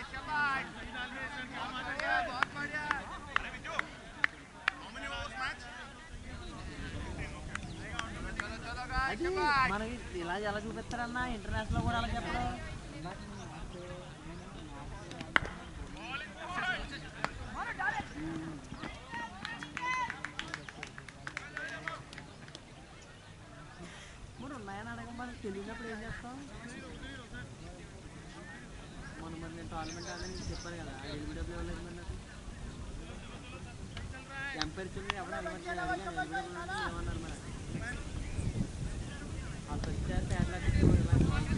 అది మనకి ఇలా ఎలా చూపిస్తారన్నా ఇంటర్నేషనల్ కూడా అలా చెప్పడం మరి ఉన్నాయని అడగం మనకి తెలియనప్పుడు ఏం చేస్తాం మొన్న మరి నేను టోర్నమెంట్ ఆడని నీకు చెప్పాను కదా ఎల్బిడబ్ల్యూ లేదు మరి నాకు ఎంపైర్ చిన్న ఎవరు అడగట్లేదు అడిగాను ఎల్బిడబ్ల్యూ ఏమన్నారు మరి వాళ్ళు వచ్చారు పేటలా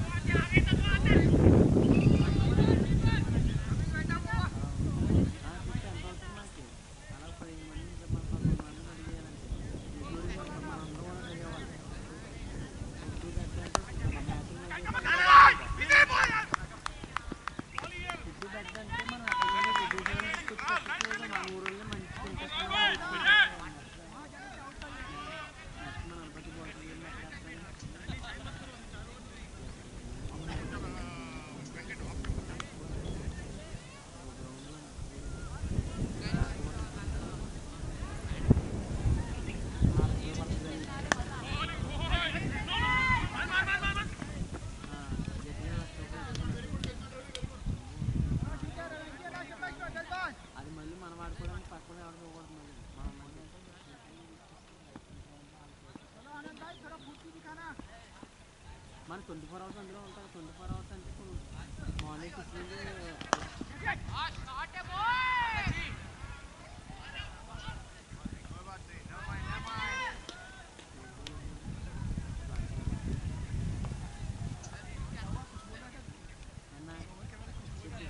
అది మళ్ళీ మనం ఆడుకోవడానికి పక్కన ఎవరు పోకూడదు మళ్ళీ మనం మన ట్వంటీ ఫోర్ అవర్స్ అందులో ఉంటాం ట్వంటీ ఫోర్ అవర్స్ అంటే ఇప్పుడు మార్నింగ్ సిక్స్ నుండి అన్నా, చెప్పు.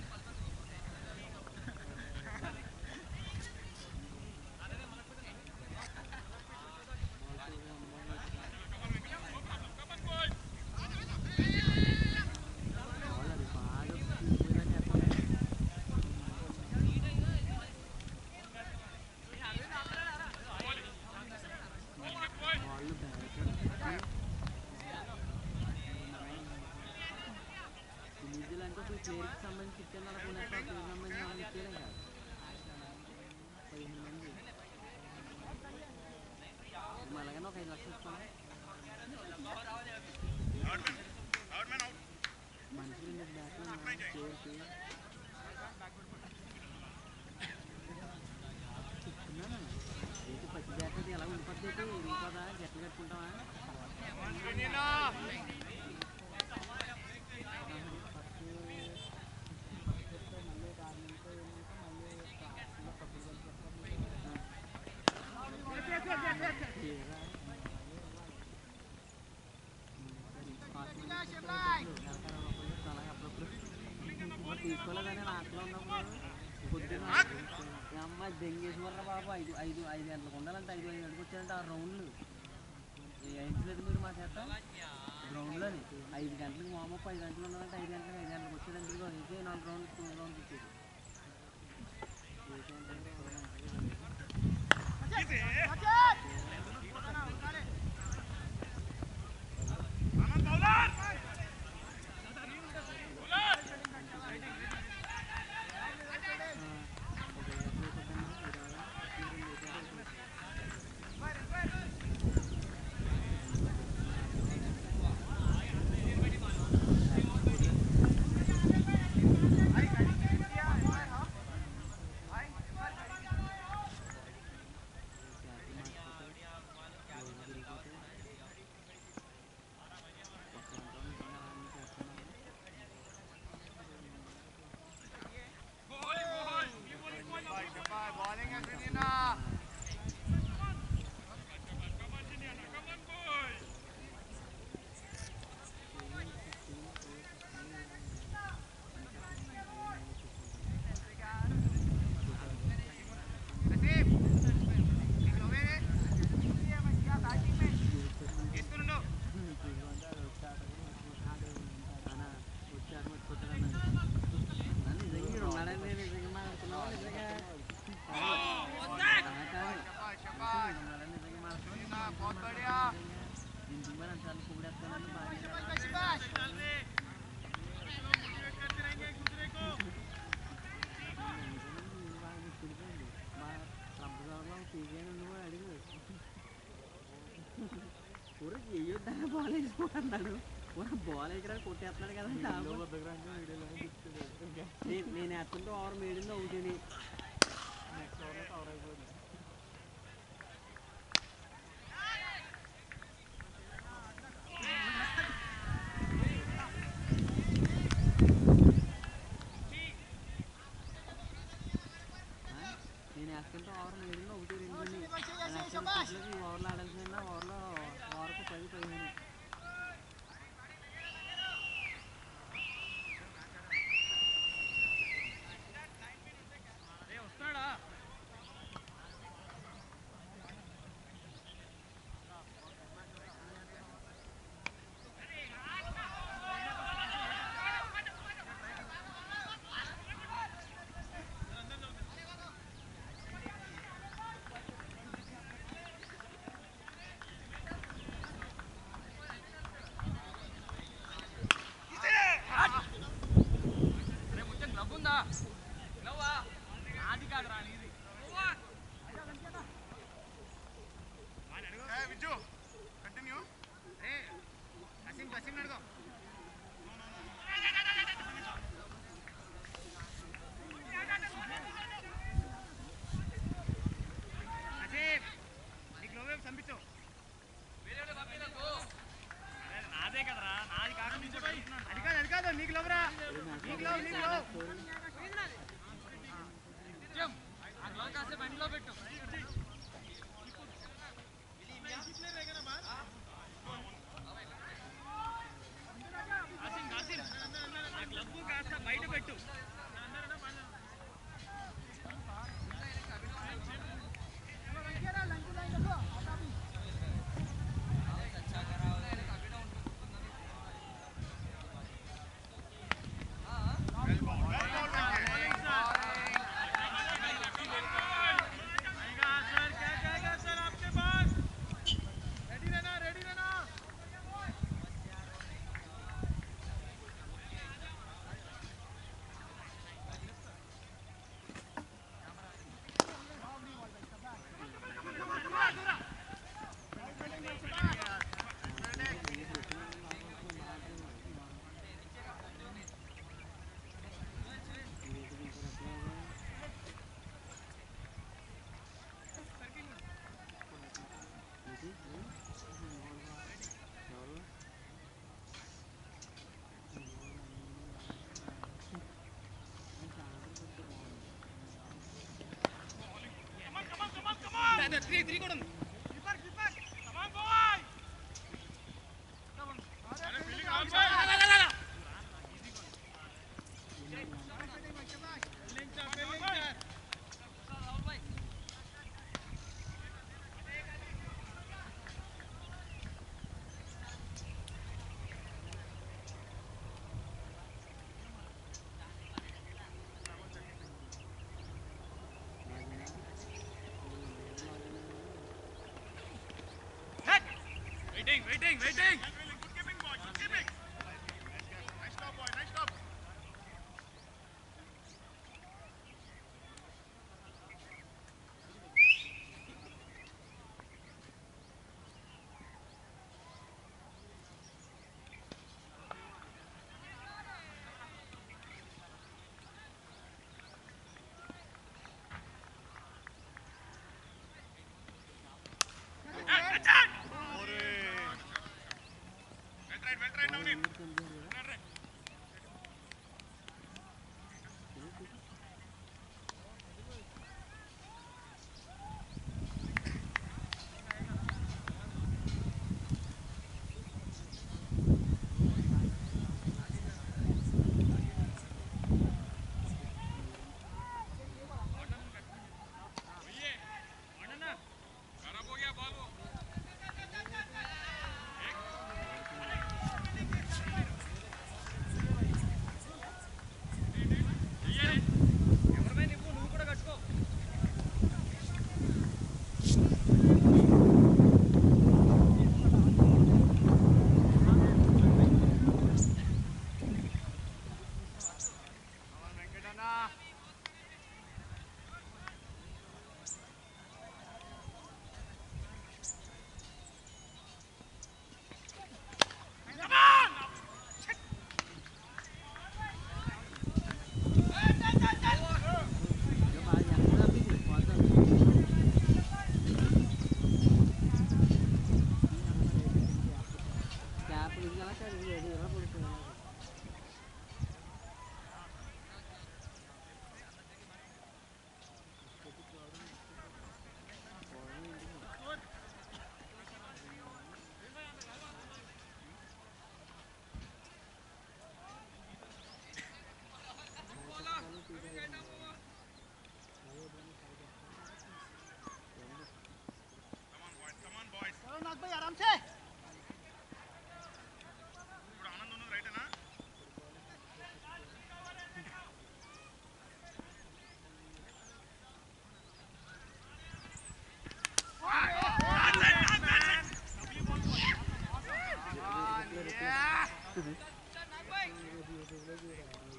వాళ్ళది బాగా తీసుకుని చేస్తారు. వాళ్ళు బ్యాట్ ఇండివిజువల్ అంటే ఇప్పుడు ప్లేయర్కి సంబంధించి ఇచ్చాను అనుకున్నట్టు ప్లేయర్ సంబంధించి మనం ఇచ్చేయలేం కాదు పదిహేను మంది మనం అలాగనే ఒక ఐదు లక్షలు ఇస్తాం మనిషికి రెండు బ్యాట్లు ఉన్నాయి ప్లేయర్కి చెప్తున్నాను ఏంటి పచ్చి బ్యాట్ అది ఎలా ఉండిపోద్ది ఏంటి ఇరిగిపోదా జట్లు కట్టుకుంటావా తీసుకోలేదని ఆటలో ఉన్నప్పుడు పొద్దున్న అమ్మ దెంగేసి వల్ల బాబు ఐదు ఐదు ఐదు గంటలకు ఉండాలంటే ఐదు ఐదు గంటలకు వచ్చారంటే ఆ రౌండ్లు వేయించలేదు మీరు మా చేత గ్రౌండ్లోని ఐదు గంటలకు మామూలు ఐదు గంటలు ఉండాలంటే ఐదు గంటలకు ఐదు గంటలకు వచ్చేదంటే ఇదిగో అయితే నాలుగు రౌండ్లు తొమ్మిది రౌండ్లు ఇచ్చేది అన్నాడు బాల్ ఎక్కడ కొట్టేస్తున్నాడు కదా నేను నేను వేస్తుంటే ఓవర్ మేడింది అవుతుంది నేను వేస్తుంటే ఓవర్ మేడింది ఒకటి రెండు నేను వేస్తుంటే ఈ ఓవర్లో ఆడాల్సిన ఓవర్లో ఓవర్కు పది పదిహేను Viju continue waiting waiting waiting good keeping boy good keeping nice stop boy nice stop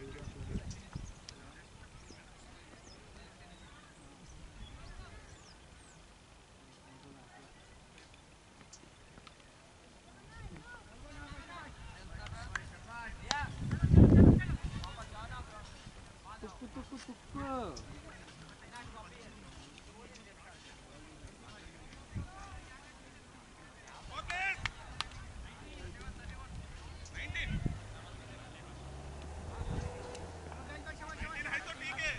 తుక్కు తుక్కు తుక్కు Focus. 19. 19 है तो ठीक है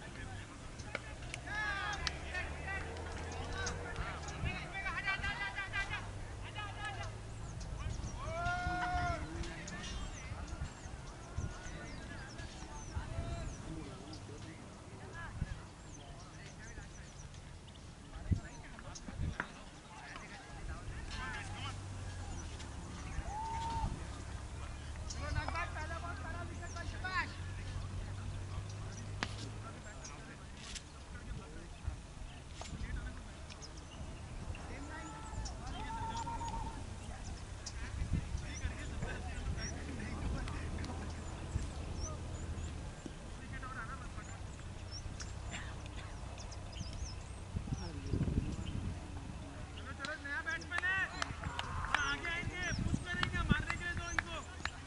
चलो चलो नया बैट्समैन है और आगे आएंगे पुश करेंगे मारने के लिए दो इनको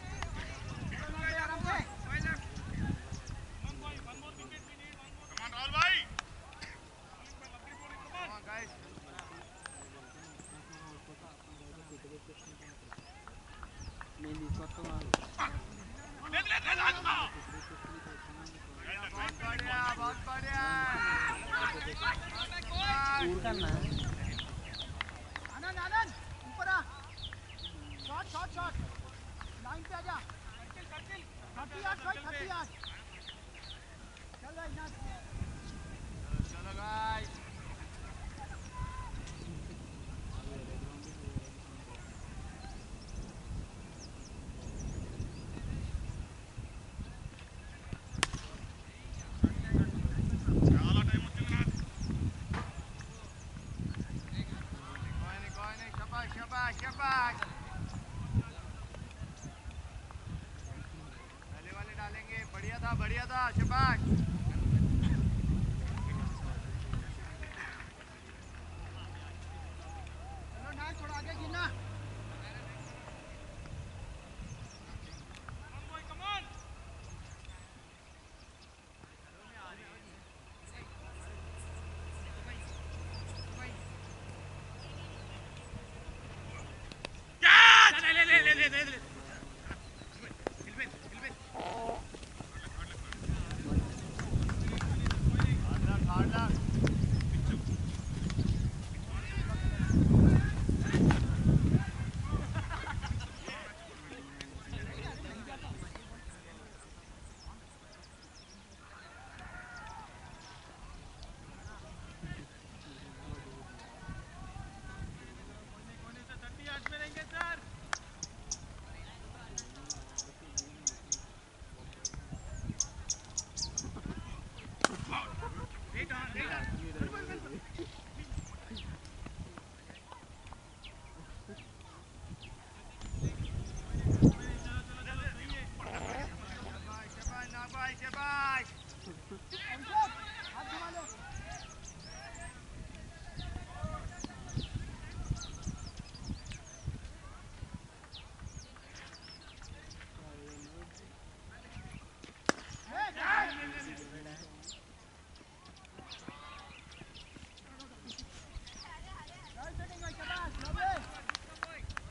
Come on, Rahul bhai. Come on, guys. నేను తీసుకొస్తాను ले ले ले ले बहुत बढ़िया बहुत बढ़िया ఊరికన్నా आनंद आनंद ऊपर आ शॉट शॉट शॉट लाइन पे आजा थर्टी आठ भाई थर्टी आठ चल भाई नाच चलो गाइस చాలా టైం వచ్చింది నాకు कोई नहीं कोई नहीं शाबाश शाबाश शाबाश पहले वाले डालेंगे बढ़िया था बढ़िया था शाबाश चलो नाच थोड़ा आगे गिरना ले ले ले ले ले ले हार्ड लक हार्ड लक शाबाश शाबाश नाबाश शाबाश अभिषेक हाथ घुमा लो Right setting भाई शाबाश lovely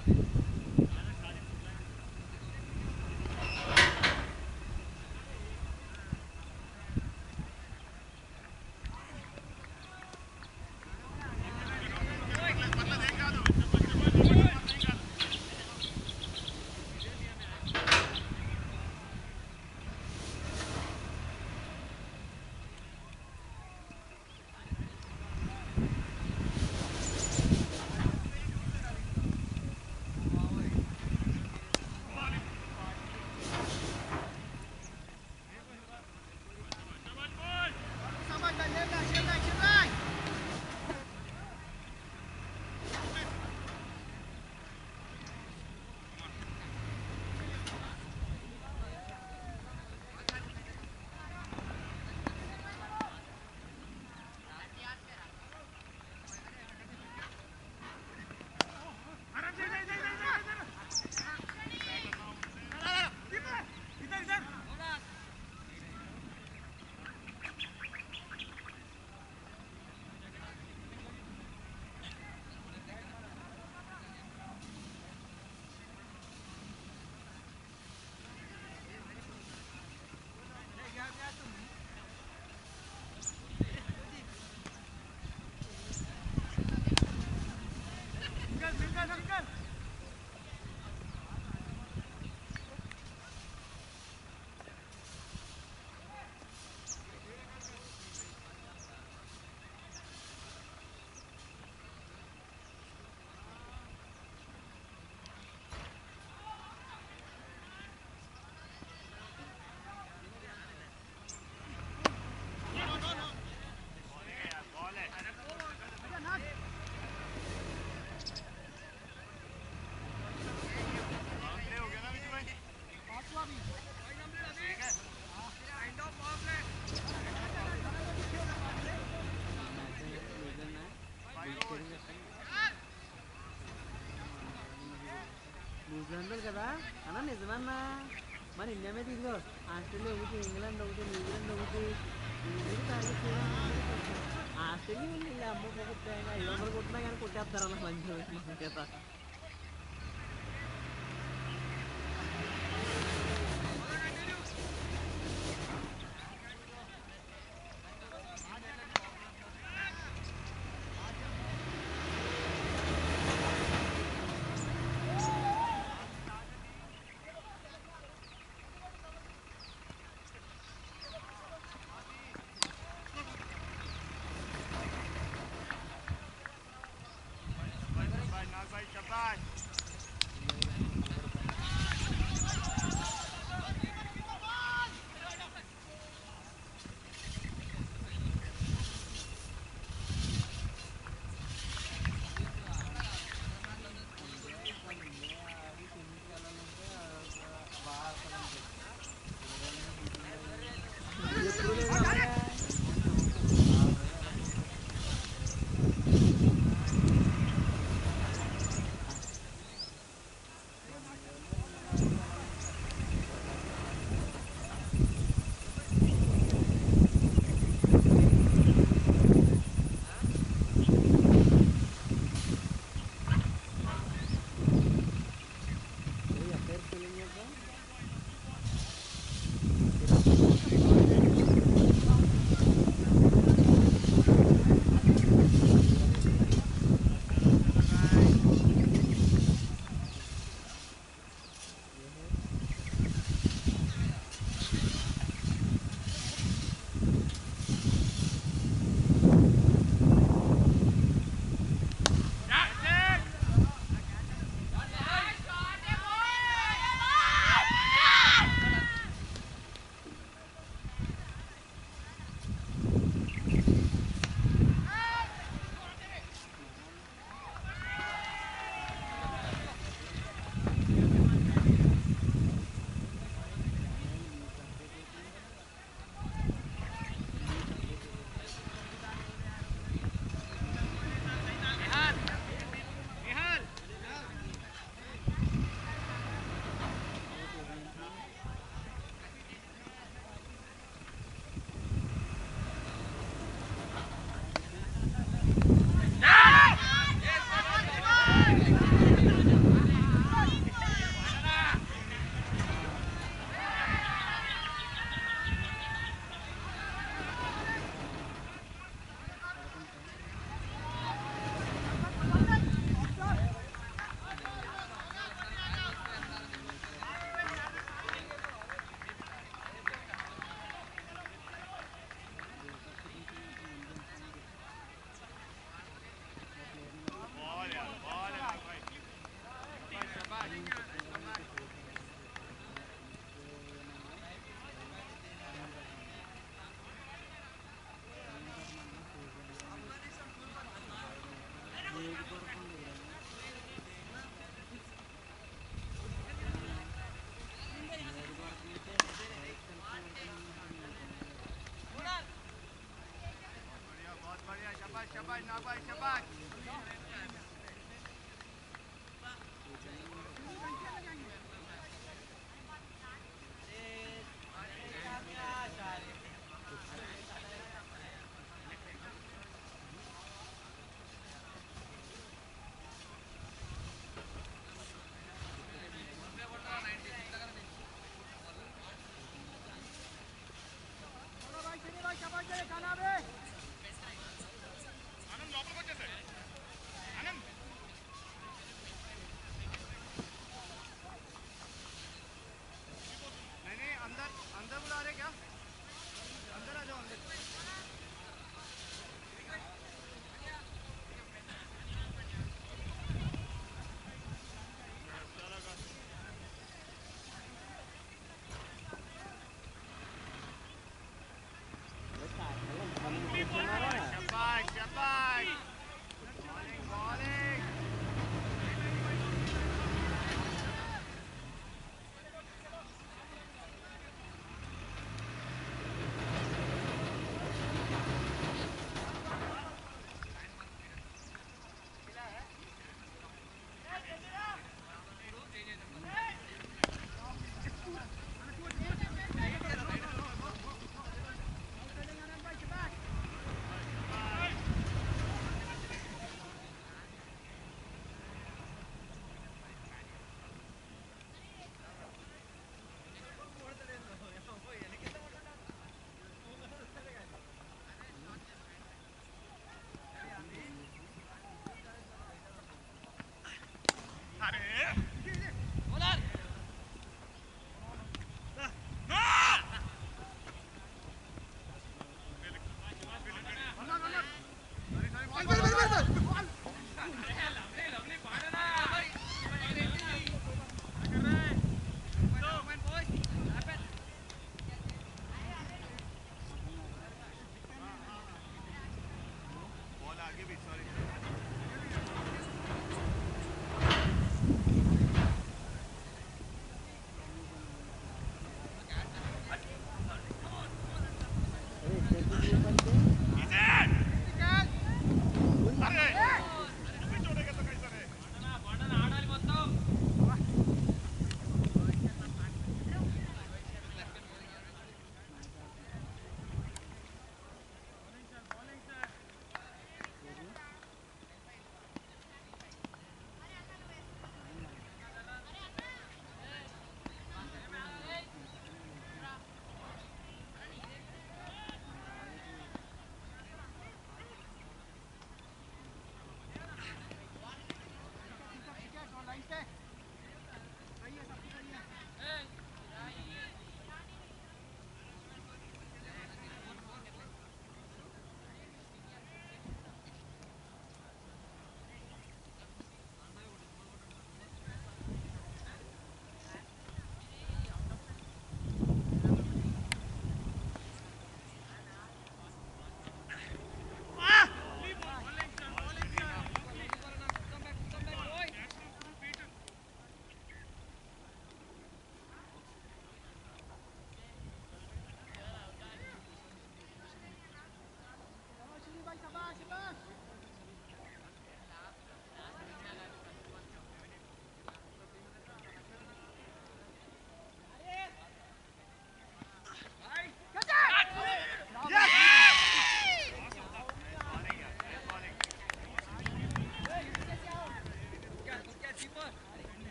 Sampai dah lem dah, siap dah, siap dah. आराम से इधर इधर इधर इधर इधर इधर निकल निकल निकल Aja nak. पाँच हुआ भी న్యూజిలాండ్ కదా అన్న నిజమన్నా మరి ఇండియా మీద ఇదిగో ఆస్ట్రేలియా ఒకటి ఇంగ్లాండ్ ఒకటి న్యూజిలాండ్ ఒకటి ఇంగ్లాండ్ తాగి ఆస్ట్రేలియా ఉంది ఇలా అమ్మ ఒకటి ఐదు వందలు కొట్టినా కానీ కొట్టేస్తారు అలా మంచి చేత नाज भाई चल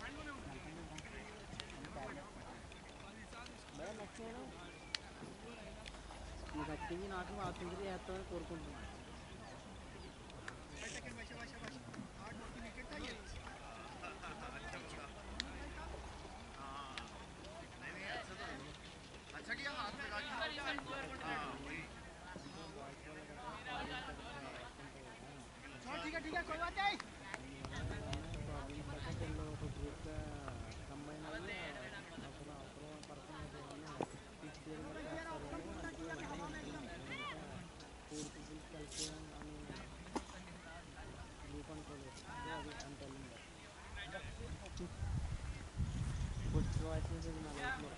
భయం నచ్చాను నీకు వచ్చింది నాకు మా సెంచరీ చేస్తామని కోరుకుంటున్నాను शॉट ठीक है ठीक है कोई बात नहीं కంబైన్ అయ్యి అవసరం అవసరం పడుతున్నది ఫోర్ పీపుల్స్ కలిసి అని గ్రూప్ అనుకోలేదు అది అంత గుడ్ వాయిస్ నా లైఫ్లో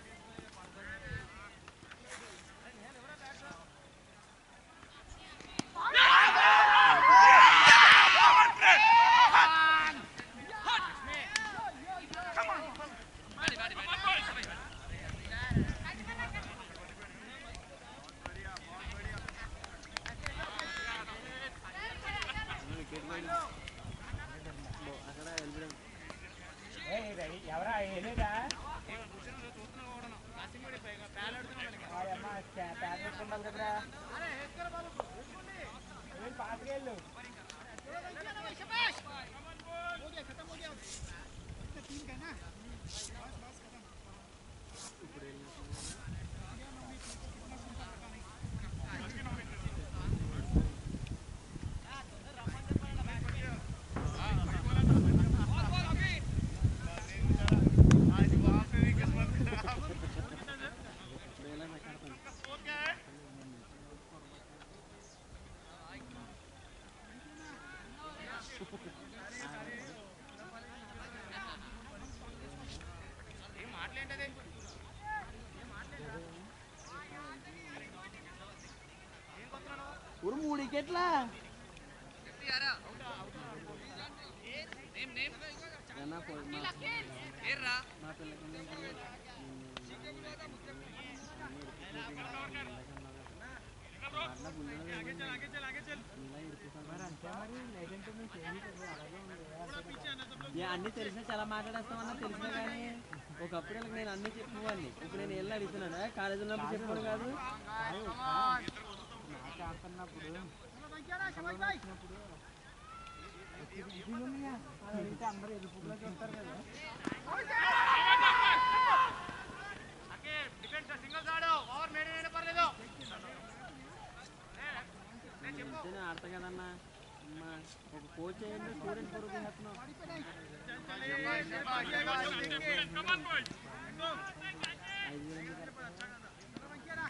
అక్కడ వెళ్ళడం ఎవరా ఏలేదా పెట్టుకుంటారు కదరా పాతకి వెళ్ళు शाबाश हो गया खत्म हो गया इतना टीम का है ना बस बस खत्म ఇప్పుడు వెళ్ళినప్పుడు వేళ నాకు అర్థం ஒரு మూడు వికెట్లా ఏనా పోయి మా మా పిల్లకి आगे चल आगे चल आगे चल ఏ, అన్ని తెలిసినా చాలా మాట్లాడేస్తామన్నా తెలిసినా కానీ ఒకప్పుడు వీళ్ళకి నేను అన్ని చెప్పుకోవాలి ఇప్పుడు నేను వెళ్ళి అడుగుతున్నాను ఏ, కాలేజీలో ఉన్నప్పుడు చెప్పుకోను కాదు నాకు ఆడుతున్నప్పుడు चलो भाई क्या ना शाबाश भाई అడిగితే అందరూ ఎరుపులో చూస్తారు కదా డిఫెన్స్ సింగిల్స్ ఆడు ఓవర్ మేడ్ అయినా పర్లేదు నేను ఆడతా కదన్నా అమ్మా ఒక కోచ్ అయ్యింది స్టూడెంట్ కొరకు చేస్తున్నావు कम ऑन बॉयज ఐదు వేలు ఎందుకు కడతావు? चलो भाई क्या ना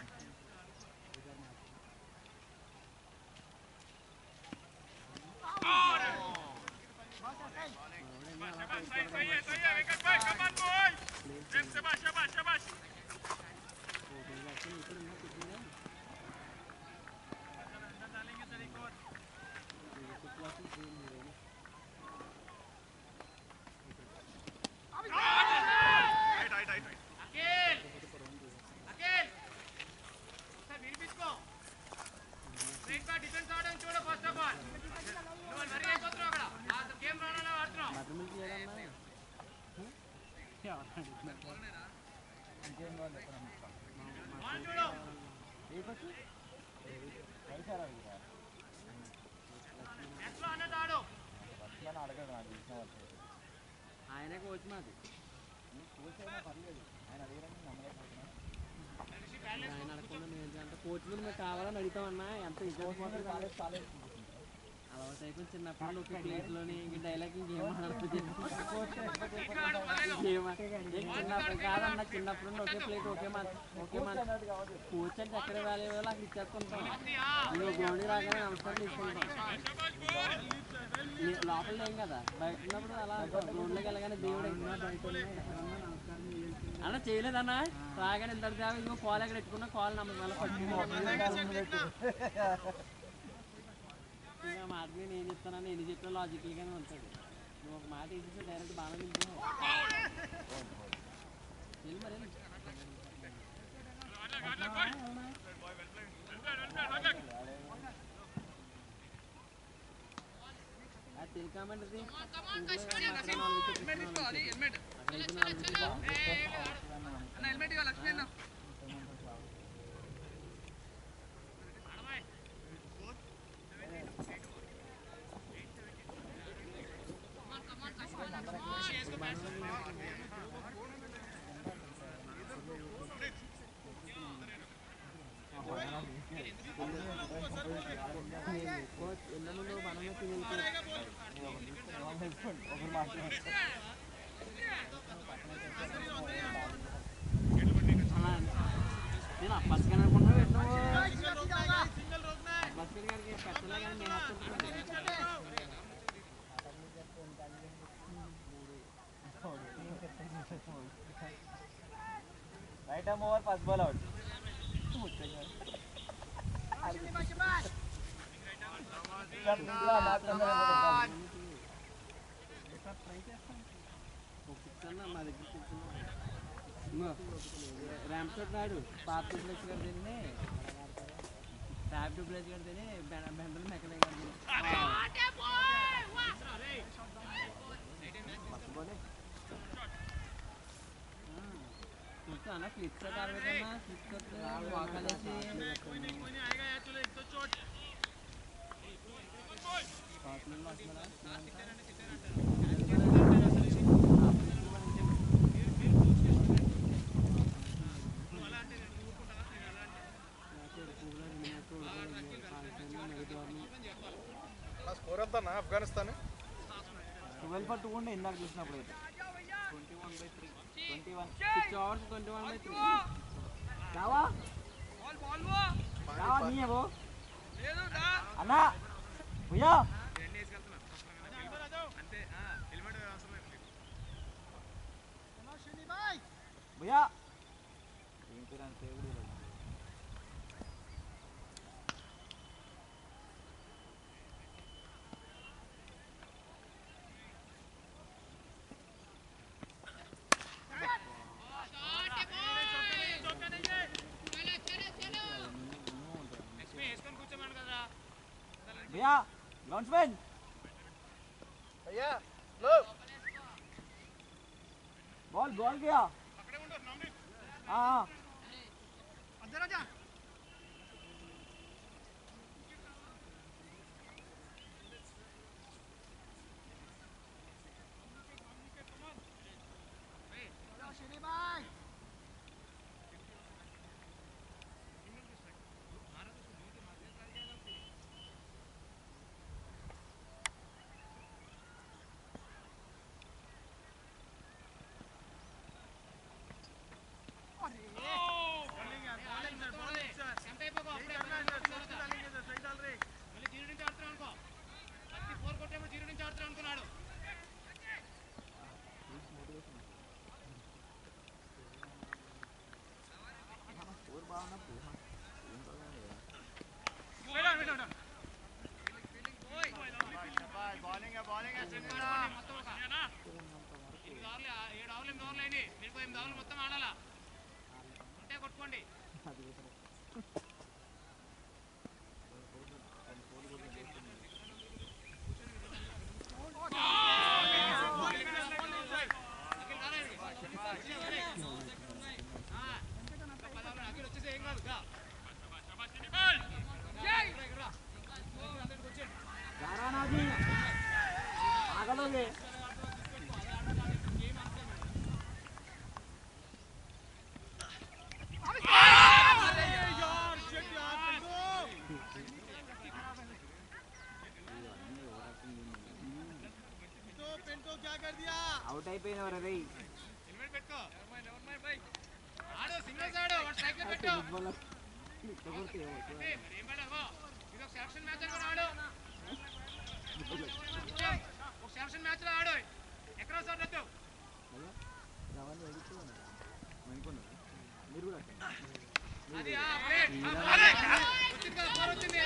शाबाश सही सही है सही है विकेट भाई कम ऑन बॉयज शाबाश शाबाश शाबाश ఓపెన్ చేస్తే ఇప్పుడు ఉన్నా కుట్టినా डालेंगे सर एक और కుట్టు సేమ్ హీరోయిన్ अकेल अकेल ఒకసారి వినిపించుకో స్ట్రైట్ గా డిఫెన్స్ ఆడని చూడు ఫస్ట్ ఆఫ్ ఆల్ నువ్వు మరీ అయిపోతున్నావు అక్కడ ఆ గేమ్ రాననే ఆడుతున్నావు బటర్ మిల్క్ చేయడన్నా బాల్ చూడు నెక్స్ట్ లో అన్నట్టు ఆడు అడగదు నాకు తెలిసిన వాళ్ళు ఆయనే కోచ్ మాది ఆయన అడిగారని నమ్మలేకపోతున్నా ఆయన అడగకుండా మేము అంటే కోచ్ మీద మీకు కావాలని అడుగుతామన్నా ఎంత ఇజ్జత్ పోతుంది కాలేజ్ కాలేజ్ అలవాటు అయిపోయి చిన్నప్పుడు ఒక ప్లేస్లోని ఇంక డైలాగ్ ఇంకేం మాట్లాడుతుంది చిన్నప్పుడు కాదన్న చిన్నప్పుడు నుండి ఒకే ప్లేట్ ఒకే మా ఒకే మా కోచ్ అంటే ఎక్కడ వేలే వేళ అక్కడ ఇచ్చేస్తుంటాం ఇంకో గ్రౌండ్ రాగానే నమస్కారం తీసుకుంటాం నీ- లోపల ఏం కదా బయట ఉన్నప్పుడు అలా గ్రౌండ్లోకి వెళ్ళగానే దేవుడు ఎక్కడున్నా బయట ఉన్నా, ఎక్కడ ఉన్నా నమస్కారం చేయాలి. అన్న చేయలేదన్నా రాగానే ఇంత దేవ ఇదిగో కాల్ ఎక్కడ పెట్టుకున్నా కాల్ నమ్మకం మళ్ళీ పట్టుకుని ఇంకా మాట మీద నేను చెప్తానని ఎన్ని చెప్పినా లాజికల్గానే ఉంటాడు నువ్వు ఒక మాట వేసేసి డైరెక్ట్ బాగా నింపు వెళ్ళి మరి వెళ్ళు. ఆ తిలక కామెంట్ ఇది హెల్మెట్ తీసుకోవాలి హెల్మెట్ అన్న హెల్మెట్ ఇవ్వాలి లక్ష్మీ అన్న కోచ్ ఎన్న ముందు మనమే తిని ఒకరు మాట్లాడారు అలా నేను అబ్బాస్ గారు అనుకుంటున్నా పెట్టినావు सीधा सीधा होगा అబ్బాస్ గారికి పెట్టలే కానీ నేను అనుకుంటున్నాను right arm over first ball out Shimmy, Shimmy. కూర్చున్నా మా దగ్గర కూర్చున్నా ర్యాంప్ షాట్ నాడు పాత డూప్లెక్స్ గారు తిని ట్యాప్ డూప్లెక్స్ గారు తిని బెండలు మెక్కలే గారు తిని కూర్చోన్నా క్లిప్స్ ఆడబెట్టన్నా క్లిప్స్ వాకాలేసి స్కోర్ ఎంత అన్న ఆఫ్ఘనిస్తాన్ ట్వెల్వ్ పట్టుకుంటే ఇందాక చూసినప్పుడు అయితే twenty one six overs twenty one by three రావా బాల్ బాల్ వో రావా నీయే లేదు దా అన్నా భయ్యా అంతే హెల్మెట్ అవసరం లేదు चलो शिनी भाई భయ్యా ఏం పేరు అని పేరు కూడా తెలియదు. లక్ష్మి వేసుకొని కూర్చోమను కదా భయ్యా గ్రౌండ్స్మెన్ అయ్యా లో बॉल बॉल गया हाँ हाँ अंदर आ जा चलो शिनी भाई ఎంత అయిపోకో అప్పుడే మళ్ళీ జీరో నుంచి ఆడుతున్నావు అనుకో ప్రతి ఫోర్ కొట్టేప్పుడు జీరో నుంచి ఆడుతున్నావు అనుకున్నాడు మొత్తం ఒక ఎనిమిది ఓవర్లు ఏడు ఓవర్లు ఎనిమిది ఓవర్లు అయినాయి మీకు ఎనిమిది ఓవర్లు మొత్తం ఆడాలా ఉంటే కొట్టుకోండి అఖిల్ రారా ఇక్కడికి. ఆ, ఇంకా పది ఓవర్లు. అఖిల్ వచ్చేసి ఏం కాదు గా. ఇక్కడ, ఇక్కడ రా. అందరికి వచ్చేయండి. गारा ना जी आगलोगे అవుట్ అయిపోయిన వరే రే హెల్మెట్ పెట్టుకో ఆడు సింగిల్స్ ఆడు వాడు స్ట్రైక్ పెట్టు ఏ, మరి ఏం పడవో ఇది ఒక సెలక్షన్ మ్యాచ్ అనుకుని ఆడు ఒక సెలక్షన్ మ్యాచ్ లో ఆడు ఎక్కడ సార్ రద్దు మీరు కూడా అది ఆ ప్లేట్ ఆ ప్లేట్. వచ్చింది కదా ఫోర్ వచ్చింది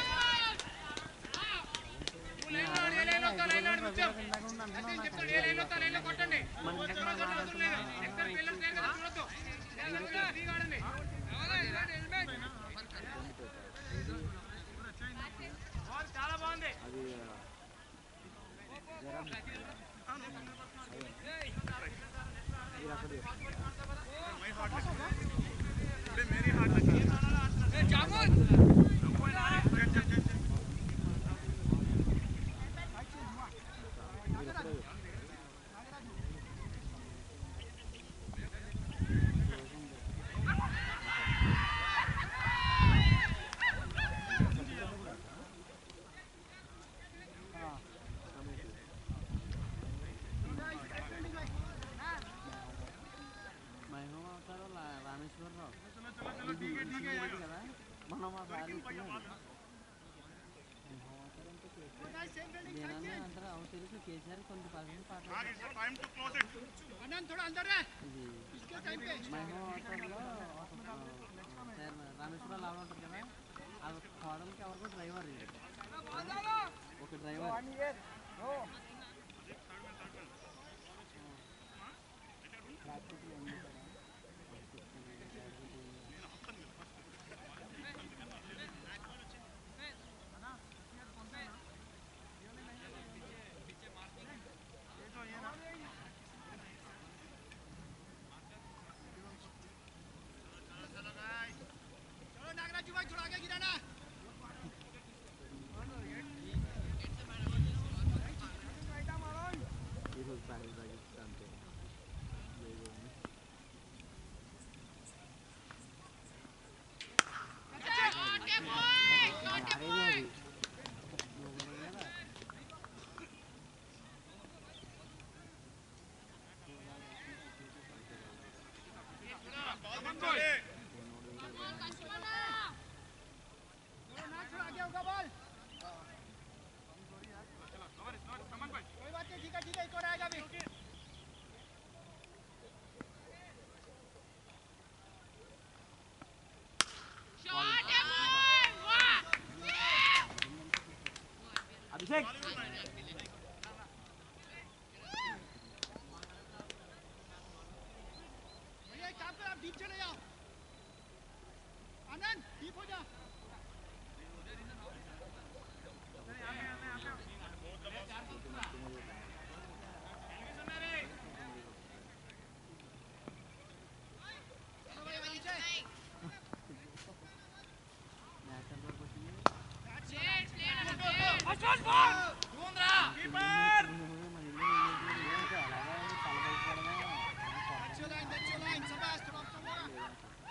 నువ్వు లైన్ లో ఆడు, ఏ లైన్ లో వస్తావు, లైన్ లో ఆడు, కూర్చో. అయితే చెప్తాడు, ఏ లైన్ లో వస్తావు, లైన్ లో కొట్టండి ఎక్కడ వస్తావు, అవసరం లేదు. ఎక్కడ పిల్లలు లేరు కదా, చూడొద్దు. ఏ లైన్ లో ఫ్రీగా ఆడండి. బాల్ చాలా బాగుంది అది జర ఈశ్వరరావు ఇది ఇది కదా మనం మా సార్ ఇస్తున్నాడు Nice same building. దేనన్నా అంటారు అవును తెలుసు కేసీఆర్ కొన్ని పర్సెంట్ పాట time to close it Anand थोड़ा अंदर है ఇది इसके टाइम पे మహిమ హోటల్లో రామేశ్వరం లాగా ఉంటుంది కదా ఆ హోటల్కి ఎవరికో డ్రైవర్ ఇది. ఒక డ్రైవర్ चलो नागराजू भाई थोड़ा आगे गिराना ఈరోజు ప్యాకెట్ ప్యాకెట్ అంతే थोड़ा नाक थोड़ा आगे होगा बॉल कोई बात नहीं ठीक है ठीक है एक और आएगा भी అభిషేక్ भैया एक काम कर आप डीप चले जाओ आनंद डीप हो जा चलो भैया नीचे మ్యాచ్ అంతా వచ్చింది अच्छी लाइन अच्छी लाइन शाबाश थोड़ा ऊपर बोला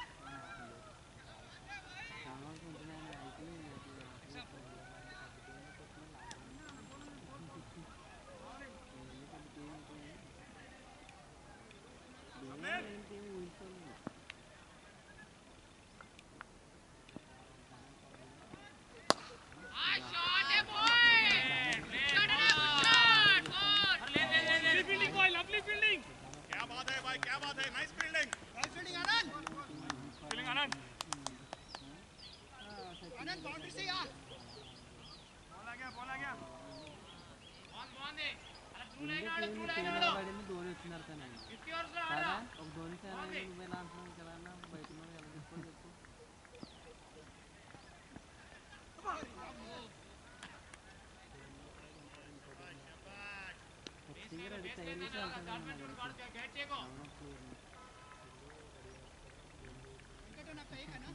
फील्डिंग बॉय लवली फील्डिंग क्या बात है भाई क्या बात है nice fielding nice fielding Anand fielding Anand Anand boundary से आ बॉल आ गया बॉल आ गया పడింది ధోని వచ్చినారు కానీ కాదా ఒక ధోని ఫ్యాన్ అయ్యి నువ్వు ఎలా అంటున్నావు కదా అన్న బయట ఉన్నావు ఎలా చెప్పు చెప్పు ఖచ్చితంగా రెడీ తయారు చేసి వెళ్తాను వెంకట నాకు కై కన్నా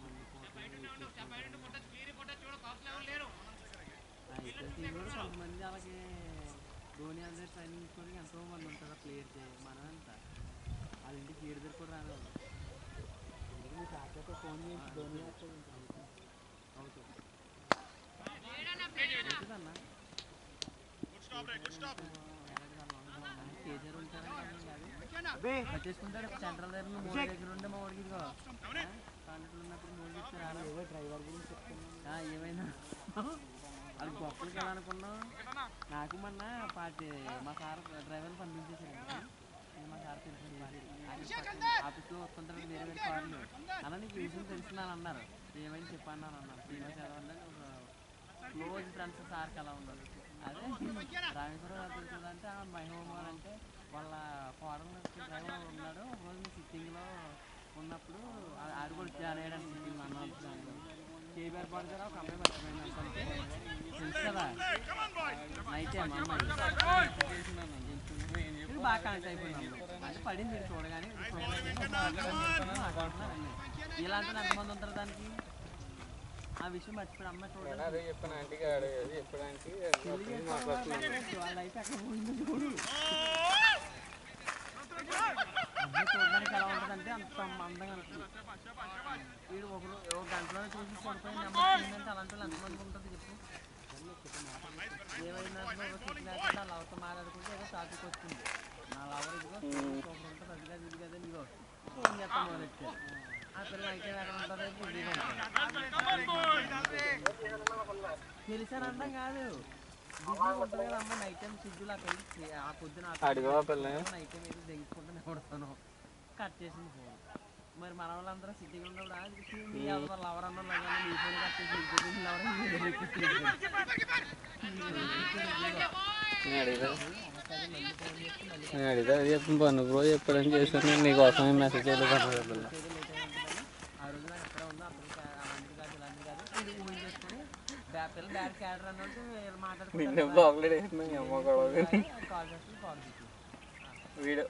ఇక్కడ టీం కూడా కొంతమంది అలాగే ధోని అందరూ ట్రైనింగ్ తీసుకొని ఎంతో మంది ఉంటారు ప్లేయర్స్ మనమంతా వాళ్ళ ఇంటికి ఏడు దగ్గర కూడా రాదు ఫోన్ చేసి ధోని అవుతుంది అన్న गुड स्टॉप रे गुड स्टॉप కేజీఆర్ ఉంటారంటే क्या ना వచ్చేసుకుంటాడు సెంట్రల్ దగ్గర మూడు దగ్గర ఉండే మా వాడికి ఇదిగో కాంట్రాక్ట్లు ఉన్నప్పుడు మూడు చెప్తారు డ్రైవర్ గురించి చెప్తున్నాను ఏమైనా అది గొప్పలకి ఎలా అనుకున్నాం నాకు మొన్న పార్టీ మా సార్ డ్రైవర్ పంపించేసారు మా సార్ తెలిసింది ఆఫీస్లో వస్తుంటారు వేరే వేరే కార్లు అలా నీకు ఈ విషయం తెలిసిందని అన్నారు ఏమైనా చెప్పన్నారు అన్నారు శ్రీనివాస్ యాదవ్ అంటే క్లోజ్ ఫ్రెండ్స్ సార్కి అలా ఉండదు అదే రామేశ్వరం గారు తెలుసు అంటే ఆ మహిమోహన్ అంటే వాళ్ళ ఫారెన్ డ్రైవర్ ఉన్నాడు ఒక రోజు మీ సిట్టింగ్లో ఉన్నప్పుడు ఆ- ఆడు కూడా వచ్చి అనేయడానికి సిట్టింగ్ అన్న కేబీఆర్ పాడు కదా ఒక అమ్మాయి మర్చిపోయింది అంటే తెలుసు కదా come on boy night time అమ్మాయి తెలిసిందన్న, తెలుసు. ఇది బాగా కనెక్ట్ అయిపోయింది అమ్మాయి అంటే పడింది మీరు చూడగానే ఇది ఇలాంటి ఎంతమంది ఉంటారు దానికి ఆ విషయం మర్చిపోయి అమ్మాయి చూడాలి అదే చెప్పాను ఆంటీకి ఆడే అది చెప్పడానికి వాళ్ళ లైఫ్ ఎక్కడ పోయిందో చూడు అమ్మాయి చూడడానికి ఎలా ఉంటుందంటే అంత అందంగా ఉంటుంది వీడు ఒక రో- ఒక గంటలో చూసి పడిపోయి నెంబర్ అంటే అలాంటి వాళ్ళు ఎంతమంది ఉంటుంది చెప్పు ఏమైనా లేకుండా వాళ్ళ అవత మాట్లాడుకుంటే ఏదో టాపిక్ వచ్చింది నా లవర్ ఇదిగో సూపర్ ఉంటుంది అది కాదు ఇది కదా ఇదిగో ఫోన్ చేస్తాం మొదలెట్టారు ఆ పిల్ల అయితే ఎక్కడ ఉంటుందో బిజీగా ఉంటుంది తెలిసాను అంటాం కాదు బిజీగా ఉంటుంది కదా అమ్మ నైట్ టైం సిగ్గులు అక్కడ వెళ్ళి ఆ పొద్దున అడిగో ఆ పిల్లని? నైట్ టైం అయితే దెంగుకుంటూనే కొడతాను కట్ చేసింది ఫోన్ మరి మన వాళ్ళందరూ సిటీగా ఉన్నప్పుడు "ఆ, ఇది మీ ఎవరు లవర్ అన్న లేదా నీ ఫోన్ కట్ చేసి ఇంకొకటి లవర్ అని మీరు ఎక్కించేసి. నేను అడిగితే నేను అడిగితే అది చెప్పిన పన్ను బ్రో చెప్పాడని చేశాను నేను నీకోసమే మెసేజ్ చేయలేదు అన్నాడు ఆ పిల్ల ఏదో లేట్ అయ్యి ఉంటుందని ఆ రోజు నాకు ఎక్కడ ఉందో అప్పుడు కా- అలాంటిది కాదు ఇలాంటిది కాదు ఇది ఊహించి చేసుకొని బ్యా పిల్ల బ్యాడ్ క్యాడర్ అన్నట్టు వీళ్ళు నిన్నే మాట్లాడుకుంటారు బాగులేడు వేసిన అమ్మ గొడవ కాల్ చేస్తుంది కాల్ చేస్తుంది వీడియో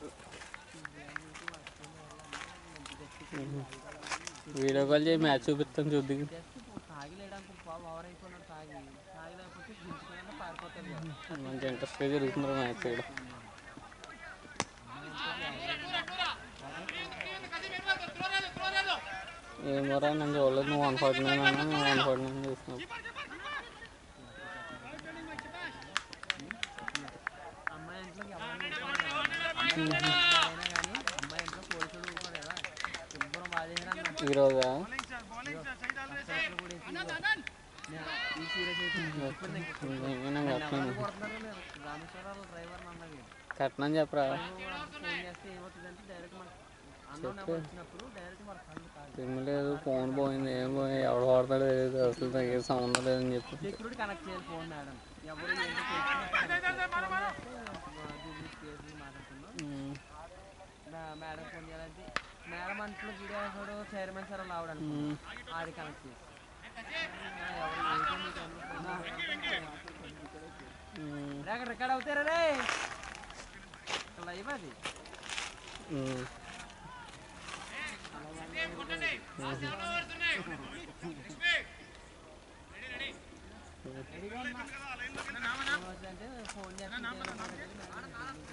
వీడియో కాల్ చేయి మ్యాచ్ చూపిస్తాను చూద్ది జస్ట్ ఇప్పుడు తాగి లేడానికి బాబు ఓవర్ అయిపోయినాడు తాగి తాగి లేకపోతే దించుకున్నా పారిపోతుంది మంచి ఇంట్రెస్ట్గా జరుగుతున్నారు మ్యాచ్ ఇక్కడ ఏమోరా నేను చూడలేదు నువ్వు వన్ ఫార్టీ నైన్ అన్నా నువ్వు వన్ ఫార్టీ నైన్ చూసినావు అమ్మాయి ఇంట్లోకి ఎవరైనా ఊరుకోరు కదా. అయినా కానీ అమ్మాయి ఇంట్లో పోలీసులు ఊరుకోరు కదా శుభ్రం బాగా చేసినా నాకు ఈరోజా అసలు కూడా వేసి నేను ఈ సీరియస్ అయితే ఇప్పుడు నేను నేను నన్ను కట్నం ఎవరు కొడుతున్నారు నేను రామేశ్వరరావు డ్రైవర్ అన్నది కట్నం చెప్పరా ఫోన్ చేస్తే ఏమవుతుందంటే డైరెక్ట్ మన అన్నం నెంబర్ వచ్చినప్పుడు డైరెక్ట్ మన ఫండ్ కాదు సిమ్ లేదు ఫోన్ పోయింది ఏం పోయింది ఎవడు వాడతాడు తెలియదు అసలు నాకు ఏం సంబంధం లేదని చెప్పి సెక్యూరిటీ కనెక్ట్ చేయాలి ఫోన్ మేడం ఎవరు ఏంటో తెలుసుకుని మాట్లాడుతున్నాం ఉమ్, నా- మేడం ఫోన్ చేయాలంటే మేడం అంట్లో వీడియో వేసాడు చైర్మన్ సార్ అలా ఆవిడ ఉమ్. ఆడి కనెక్ట్ చేసి ఎవరు ATM కి ఎవరు ఫోన్ చేయాలి? ఉమ్, రే, అక్కడ రికార్డ్ అవుతారా రే లైవ్ అది ఉమ్. అంటే ఫోన్ చేస్తే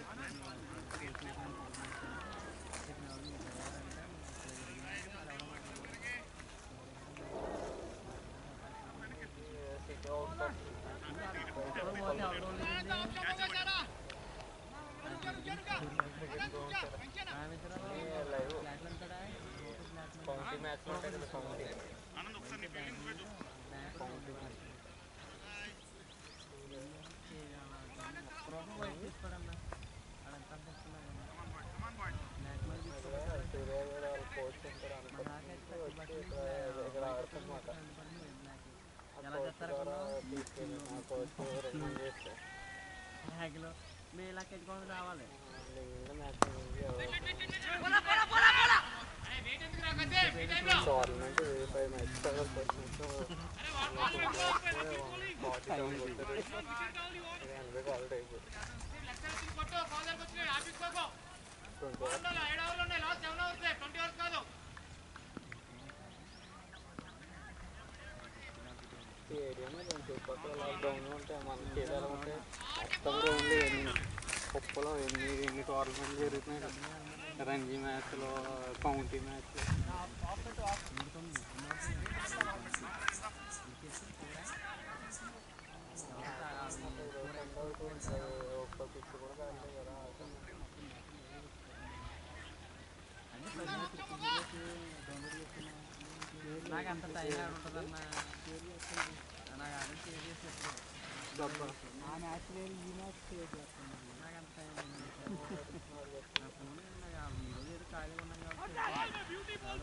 కౌంటీ మ్యాచ్ ఉంటాయి కదా కౌంటీ సూర్య గారు వాళ్ళ కోచ్ ఉంటారు అనుకుంటున్నారు వచ్చి ఇక్కడ ఇక్కడ ఆడుతున్నమాట ఎలా చేస్తారు తీసుకెళ్ళి మా కోచ్ రిలీజ్ చేస్తే బ్యాగ్లో మీ ఇలా కట్టుకొని రావాలి match tournament five match first match ఎనభై కాల్ అయిపోయింది స్టేడియం చుట్టుపక్కల గ్రౌండ్ ఉంటాయి మనకి ఏదైనా ఉంటాయి మొత్తం గ్రౌండ్లు ఎన్ని కుప్పలో ఎన్ని ఎన్ని టోర్నమెంట్ జరుగుతున్నాయి కదా. రంజీ మ్యాచ్లో కౌంటీ మ్యాచ్లు ఒక్క పిచ్ కూడా కాదు కదా నాకు అంత టైం ఎక్కడ ఉంటుందన్న నాకు అదే షేర్ చేసి చెప్తాను ఆ మ్యాచ్ వేరు ఈ మ్యాచ్ షేర్ చేస్తాను నాకు అంత టైం ఉంది. నా ఫోన్ నాకు ఆ ఈరోజు ఏదో ఖాళీగా ఉన్నాం కాబట్టి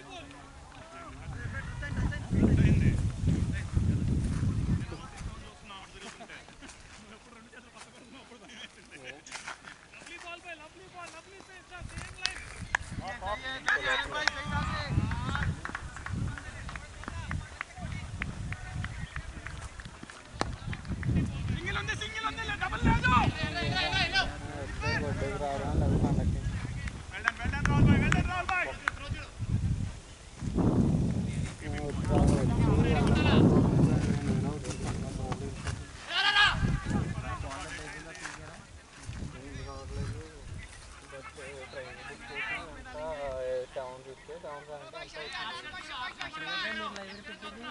Lovely ball by lovely ball, lovely pace, sir. Same line. Single ఉంది సింగిల్ ఉంది డబుల్ లేదు గొడ్డకి రావడం లేదు మనకి వెల్డన్ వెల్డన్ రాల్ బాయ్ వెల్డన్ రాల్ boy seven fifty seven seventy మీరు లైవ్ పెట్టేది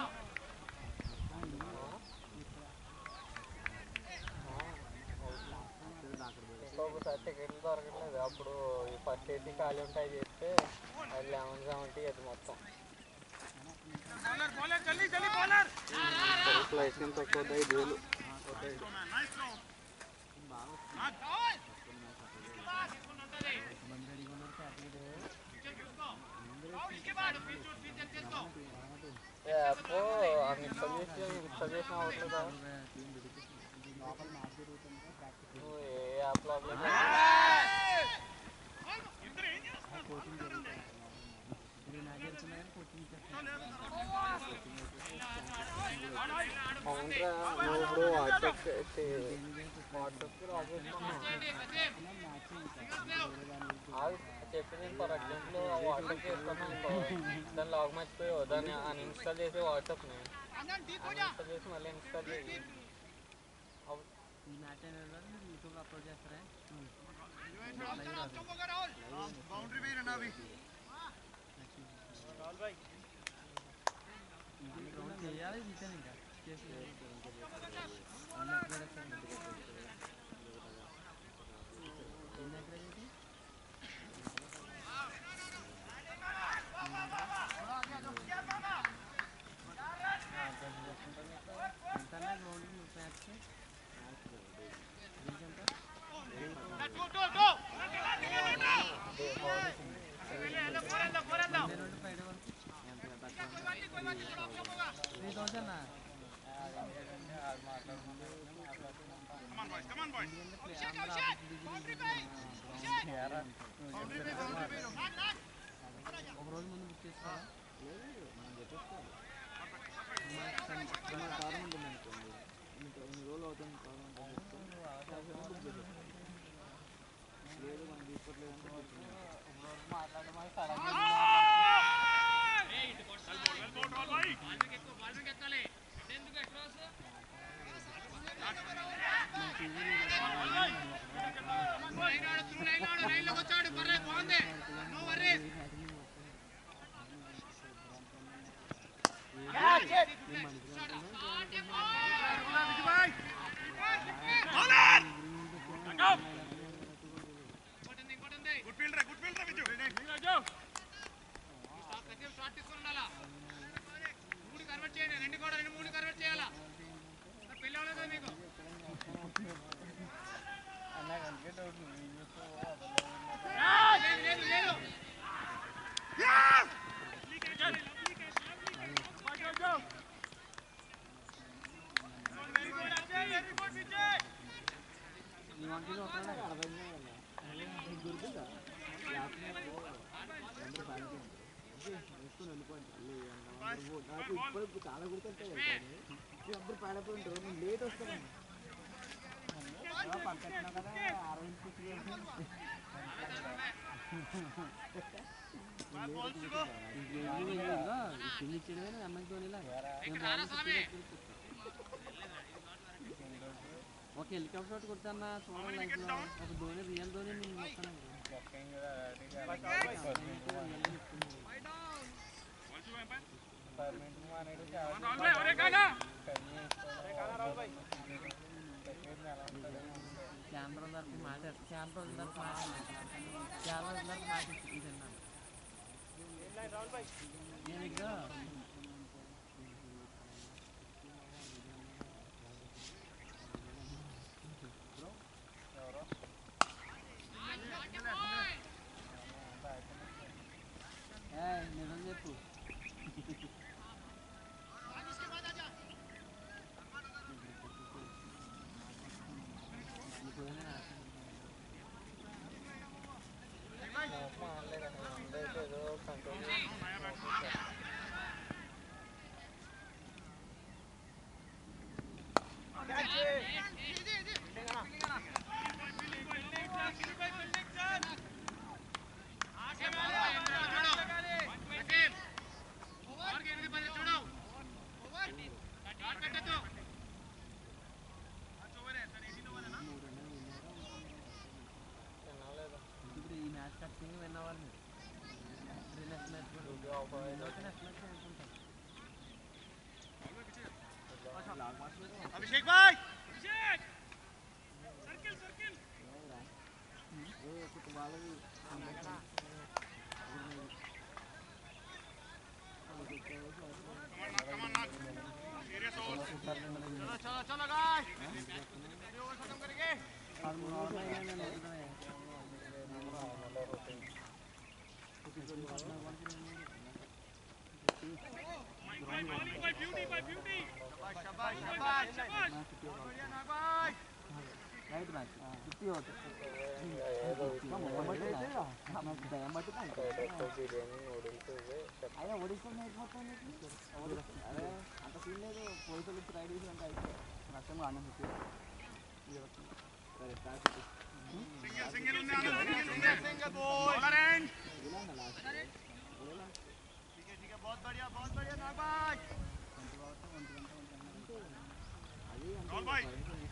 ఒక్కొక్కసారి టికెట్లు దొరకట్లేదు అప్పుడు ఈ ఫస్ట్ ఏసీ ఖాళీ ఉంటాయి చేస్తే అది లెవెన్ సెవెంటీ అది మొత్తం बॉलर बॉलर जल्दी जल्दी बॉलर ఫ్లైట్ కింద తక్కువ ఐదు వేలు नाइस थ्रो యాప్ అన్ఇన్స్టాల్ చేసి ఇన్స్టాల్ చేసిన అవ్వట్లేదా నువ్వు ఏ యాప్ లోపల అవునరా నువ్వు ఇప్పుడు వాట్సాప్ వాట్సాప్కి లాగ్ చేసుకున్నావు అది చెప్పింది ఫర్ ఎగ్జాంపుల్ వాట్సాప్ చేసుకున్నావు అనుకో దాన్ని లాగ్ మర్చిపోయావు దాన్ని అన్ఇన్స్టాల్ చేసి వాట్సాప్ని आनंद ठीक हो जा ఇన్స్టాల్ చేసి మళ్ళీ ఇన్స్టాల్ చేయి అవ్- ఈ మ్యాచ్ అనేది మీరు యూట్యూబ్లో అప్లోడ్ చేస్తారా तुम को राहुल बाउंड्री भी रहना अभी ఇది రౌండ్ చేయాలి తీసాను ఇంకా చేసి ఎన్ని ఎకరాలు ఇది? ఎంత అన్నా గ్రౌండ్ మ్యాచ్ దీనికెంత? టూ టూ టూ పన్నెండు నుండి ఫ్రైడే వరకు three thousand come on boys come on boys ఒక రోజు ముందు బుక్ చేసుకోవాలా లైన్ ఆడు త్రూ లైన్ ఆడు లైన్ లోకి వచ్చాడు పర్లేదు బాగుంది నో వర్రీస్ ఇంకోటి ఇంకోటి good fielder good fielder Viju जाओ ప్రతి షాట్ తీసుకుని ఉండాలా మూడు కన్వర్ట్ చేయండి రెండు కూడా రెండు మూడు కన్వర్ట్ చేయాలా మరి పెళ్ళి అవ్వలేదు కదా మీకు లేదు లేదు లేదు ఈ వంటలు ఒకటే కింద ఇచ్చేయడమే అమ్మాయి ధోనిలా ఒక హెలికాప్టర్ షాట్ కొట్టానా చూడండి లైఫ్ లో ఒక ధోని రియల్ ధోని నేను మొత్తాను अरे गाना కెమెరా తరపు మాట కెమెరా తరపు మాట కెమెరా తరపు మాట ఇదన్నా నేను ఇక్కడ ఏయ్, నిజం చెప్పు నీకు ఏదైనా ఆశ ఉందా? ఏదో కంట్రోల్ తినలేదు ఇప్పుడు ఈ మ్యాచ్ ఖచ్చితంగా విన్ అవ్వాలి మీరు ఇప్పుడు నెక్స్ట్ మ్యాచ్ కూడా ఇంకోటి నెక్స్ట్ మ్యాచ్ అనుకుంటాను अभिषेक भाई Abhishek circle circle Come on, Nag. Serious overs. चलो चलो चलो गाइस ये ओवर खत्म करेंगे పదమూడు ఓవర్లు అయినా నేను ఎదుగుతానే. Bowling by beauty, by beauty. शाबाश शाबाश शाबाश बढ़िया नाग भाई రైట్ మ్యాచ్ ఫిఫ్టీ ఓవర్స్ నాకు దయం పట్టుకుంటా బిర్యానీ నూడిల్స్ ఇవే అదే ఒడిస్తా మ్యాచ్ మొత్తం నీకు? అదే అంత సీన్ లేదు పోలీసులు వచ్చి రైడ్ చేసి అంటే అయితే నష్టం కానీ ఫిఫ్టీ సరే స్టార్ట్ చేయి. Single, single ఉంది ఆనంద్, single ఉంది. Single single ball Bowler end. ठीक है ठीक है बहुत बढ़िया बहुत बढ़िया नाग भाई Ball boy.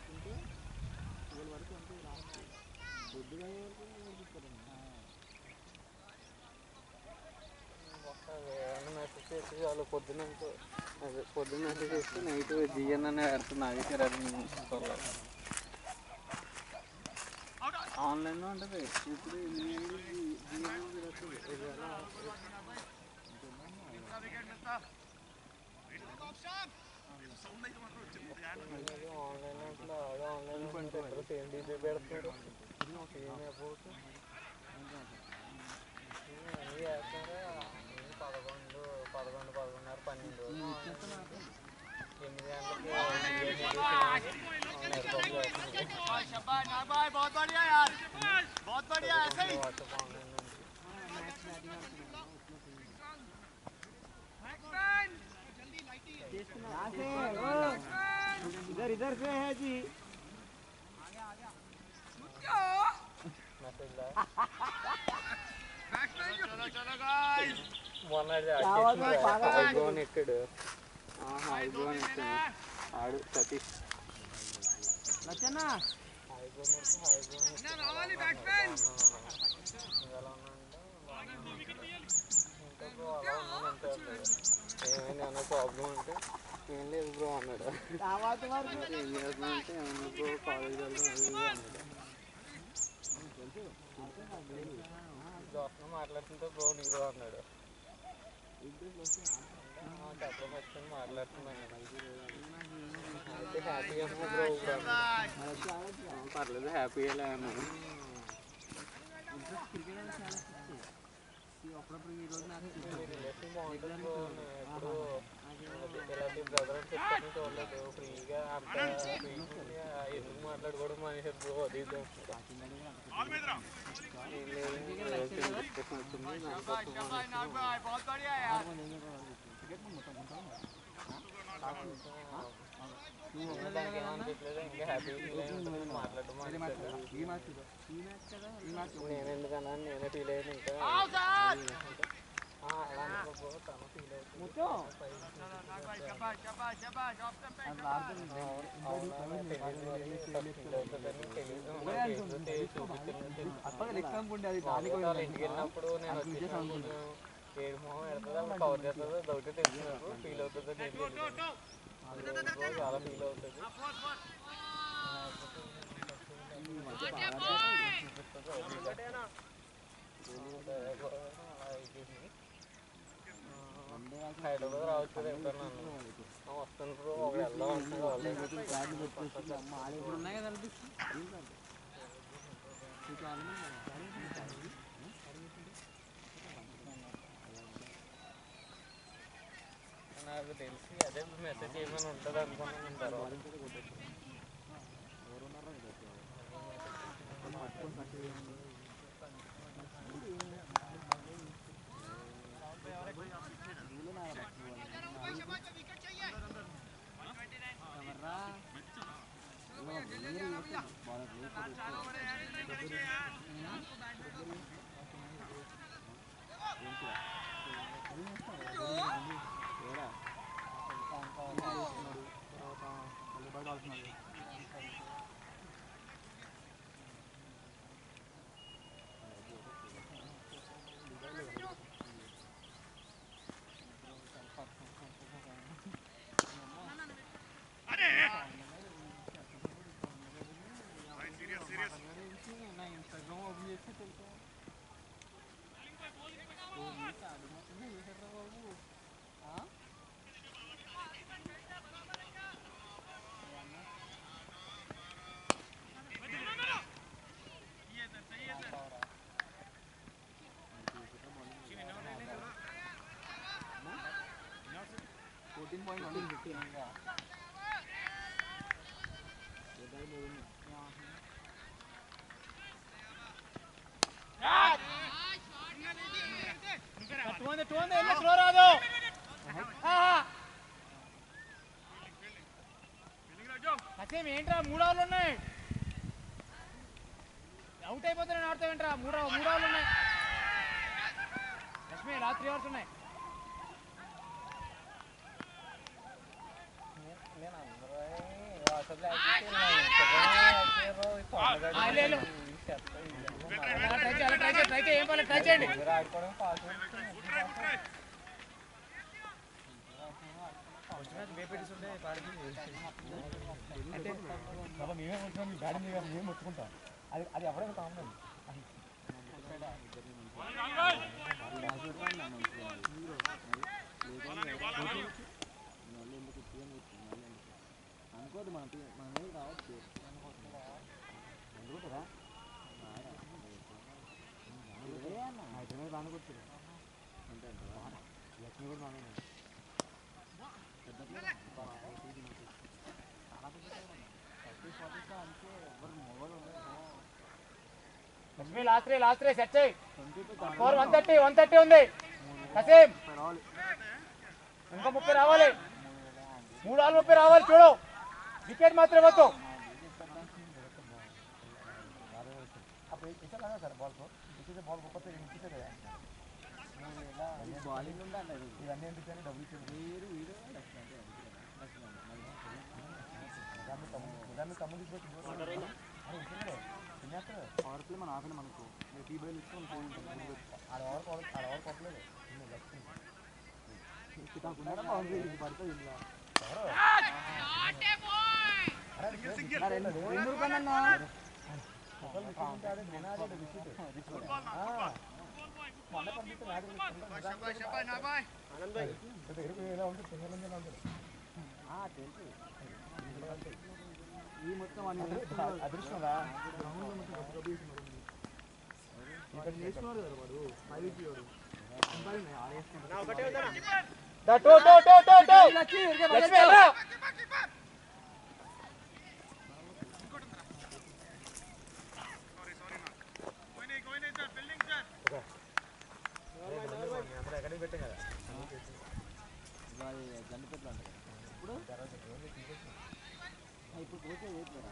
ఏమైనా మెసేజ్ చేసి వాళ్ళు పొద్దున ఇంకో- అదే పొద్దున్న మెసేజ్ చేస్తే నైట్ జిఎన్ అనే పెడుతుంది నాగేశ్వర ఆన్లైన్లో ఉంటుంది ఇప్పుడు జిఎన్ दूसरा विकेट मिलता ఆన్లైన్ అట్లా ఆడ ఆన్లైన్ ఇద్దరు సేమ్ డీజే పెడుతున్నారు సేమ్ అబౌట్ అన్నీ చేస్తారా అన్నీ పదకొండు పదకొండు పదకొండున్నర పన్నెండు ఎనిమిది గంటలకి शाबाश शाबाश नाग भाई बहुत बढ़िया यार बहुत बढ़िया ऐसे ही వాట్సాప్ ఆన్లైన్ इधर इधर से है जी మెసేజ్ चलो चलो गाइस మొన్న హైబ్రోన్ ఎక్కాడు హైబ్రోన్ ఎక్కాడు ఆడు సతీష్ లచ్చన్న హైబ్రోన్ ఎక్కి హైబ్రోన్ रावली बैट्समैन ఎలా ఉన్నాడంటే ఏమైంది అన్న ప్రాబ్లం అంటే ఏం లేదు బ్రో అన్నాడు आवाज मार ఏం చేస్తున్నా అంటే ఏమన్నా బ్రో కాలేజ్ వెళ్తాం అది ఇది అన్నాడు దోస్తున్నా మాట్లాడుతుంటే బ్రో నీకు అన్నాడు చెప్పడం వచ్చి మాట్లాడుతున్నాను అయితే హ్యాపీగా బ్రో పర్లేదు హ్యాపీగా అన్నాను క్రికెట్ అంటే చాలా పిచ్చి. ఈ అప్పుడప్పుడు ఈ రోజు నాకు రిలేషన్ బాగుంటుంది బ్రో ఎప్పుడు ఇలాంటి బ్రదర్ అని చెప్తాను చూడలేదు ఫ్రీగా అంత ఫ్రీగా ఎందుకు మాట్లాడుకోవడం మనిషి బ్రో అది ఇది Ball మీద రా. ఏం లేదు డిస్కషన్ వచ్చింది शाबाश शाबाश नाग भाई बहुत बढ़िया यार దానికి ఏమనిపించలేదు ఇంకా హ్యాపీ ఫీల్ అయింది మాట్లాడడం మానేశాడు. ఈ మ్యాచ్ ఇది. ఈ మ్యాచ్ కదా ఈ మ్యాచ్ నేను ఎందుకన్నా అని నేనే ఫీల్ అయ్యాను ఇంకా आओ सर ఆ, అలా అనుకో బ్రో తను ఫీల్ అవుతుంది मुझको नाग भाई शाबाश शाबाश शाबाश ऑफ द అట్లా ఆడుతుంది అవునా తెలియదు మరి తను ఫీల్ అవుతుందని తెలియదు నాకు ఏదో తెలిసి చూపించింది తెలుసు. అప్పటికి ఎగ్జాంపుల్ ఉండే అది మామూలుగా దానికి వాళ్ళ ఇంటికి వెళ్ళినప్పుడు నేను వచ్చేసాను కొంచెం ఏడు మొహం పెడుతుందో అలా కవర్ చేస్తుందో డౌట్ తెలిసి నాకు ఫీల్ అవుతుందో తెలియదు రోజు చాలా ఫీల్ అవుతుంది హైదరాబాద్ రావచ్చు ఎప్పుడన్నా వస్తాను బ్రో ఒకడు వెళ్దాం అంటున్నారు వాళ్ళే ఇప్పుడు ఉన్నాయి కదా అనిపిస్తుంది ఇంకా అన్నీ ఉన్నాయి. నాకు తెలిసి అదే మెసేజ్ ఏమైనా ఉంటుంది అనుకున్నాను తర్వాత ఎవర్రా? ఇదిగో మీరు ఇవ్వచ్చు. బాగా రేపు టూ ఉంది టూ ఉంది వెళ్ళి స్లో రాదు అసేం ఏంట్రా మూడు ఆవులు ఉన్నాయి అవుట్ అయిపోతే నేను ఆడతావు ఏంట్రా మూడు ఆవు- మూడు ఆవులు ఉన్నాయి లక్ష్మి లాస్ట్ త్రీ అవర్స్ ఉన్నాయి ఆ, వెళ్ళు, వెళ్ళు. అలా ట్రై చేయి, అలా ట్రై చేయి, ట్రై చేయి, ఏం పర్లేదు, ట్రై చేయండి అనుకోదు మన పి- మన మీద రావచ్చు అనుకుంటారా Lakshmi last three last three set చేయి four one thirty one thirty ఉంది కసీం ఇంకా ముప్పై రావాలి మూడు ఆలు ముప్పై రావాలి చూడు వికెట్ మాత్రం ఇవ్వద్దు బౌలింగ్ ఉండాలి ఇవన్నీ ఎందుకని డబ్బులు మీరు వీడియో పవర్ ప్లే మన ఆపండి మనకు టీ బయలు ఇచ్చి మనం ఆడ ఓవర్ పవర్ ఆడ ఓవర్ పప్పలేదు పడుతుంది ఇంట్లో రెండు రూపాయలన్నా షబాయ్ షబాయ్ నా బాయ్ తెలుసు ఈ మొత్తం అదృష్టం దా, two two two two two Lakshmi వెళ్ళరా. going going sir building sir గండిపెట్లు అంటారు ఇప్పుడు ఆ, ఇప్పుడు కోచే చేయట్లేరా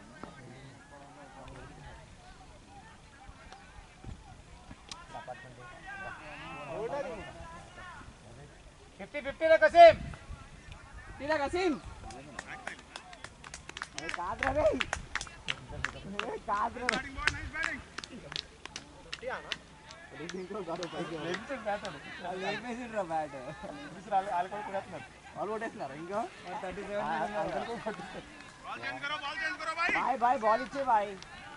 ఫిఫ్టీ ఫిఫ్టీ రా కసీం తీరా కసీం అరే కాదురా రే ఏ కాదురా రే. batting boy nice batting ఇంకో కాదు పైకి. అది వేపేసిండ్రా బ్యాట్ వాళ్ళు కొట్టేస్తున్నారు ఇంకా థర్టీ ball change करो ball change करो भाई బాయ్ బాయ్ బాల్ ఇచ్చే బాయ్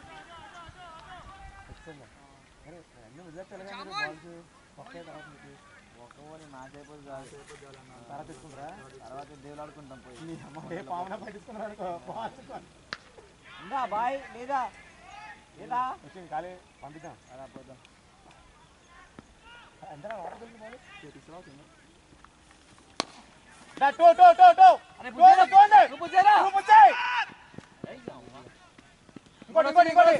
ఒక్క ఓవర్ మ్యాచ్ అయిపోతుంది కాదు తర్వాత తీసుకుంటారా తర్వాత దేవులు ఆడుకుంటాం పోయి ఉందా బాయ్ లేదా లేదా పంపిద్దాం అలా పోదాం దా, టూ టూ టూ టూ అరే టూ ఉంది, టూ ఉంది. నువ్వు పుచ్చేరా? టూ పుచ్చేయ్. ఇంకోటి ఇంకోటి ఇంకోటి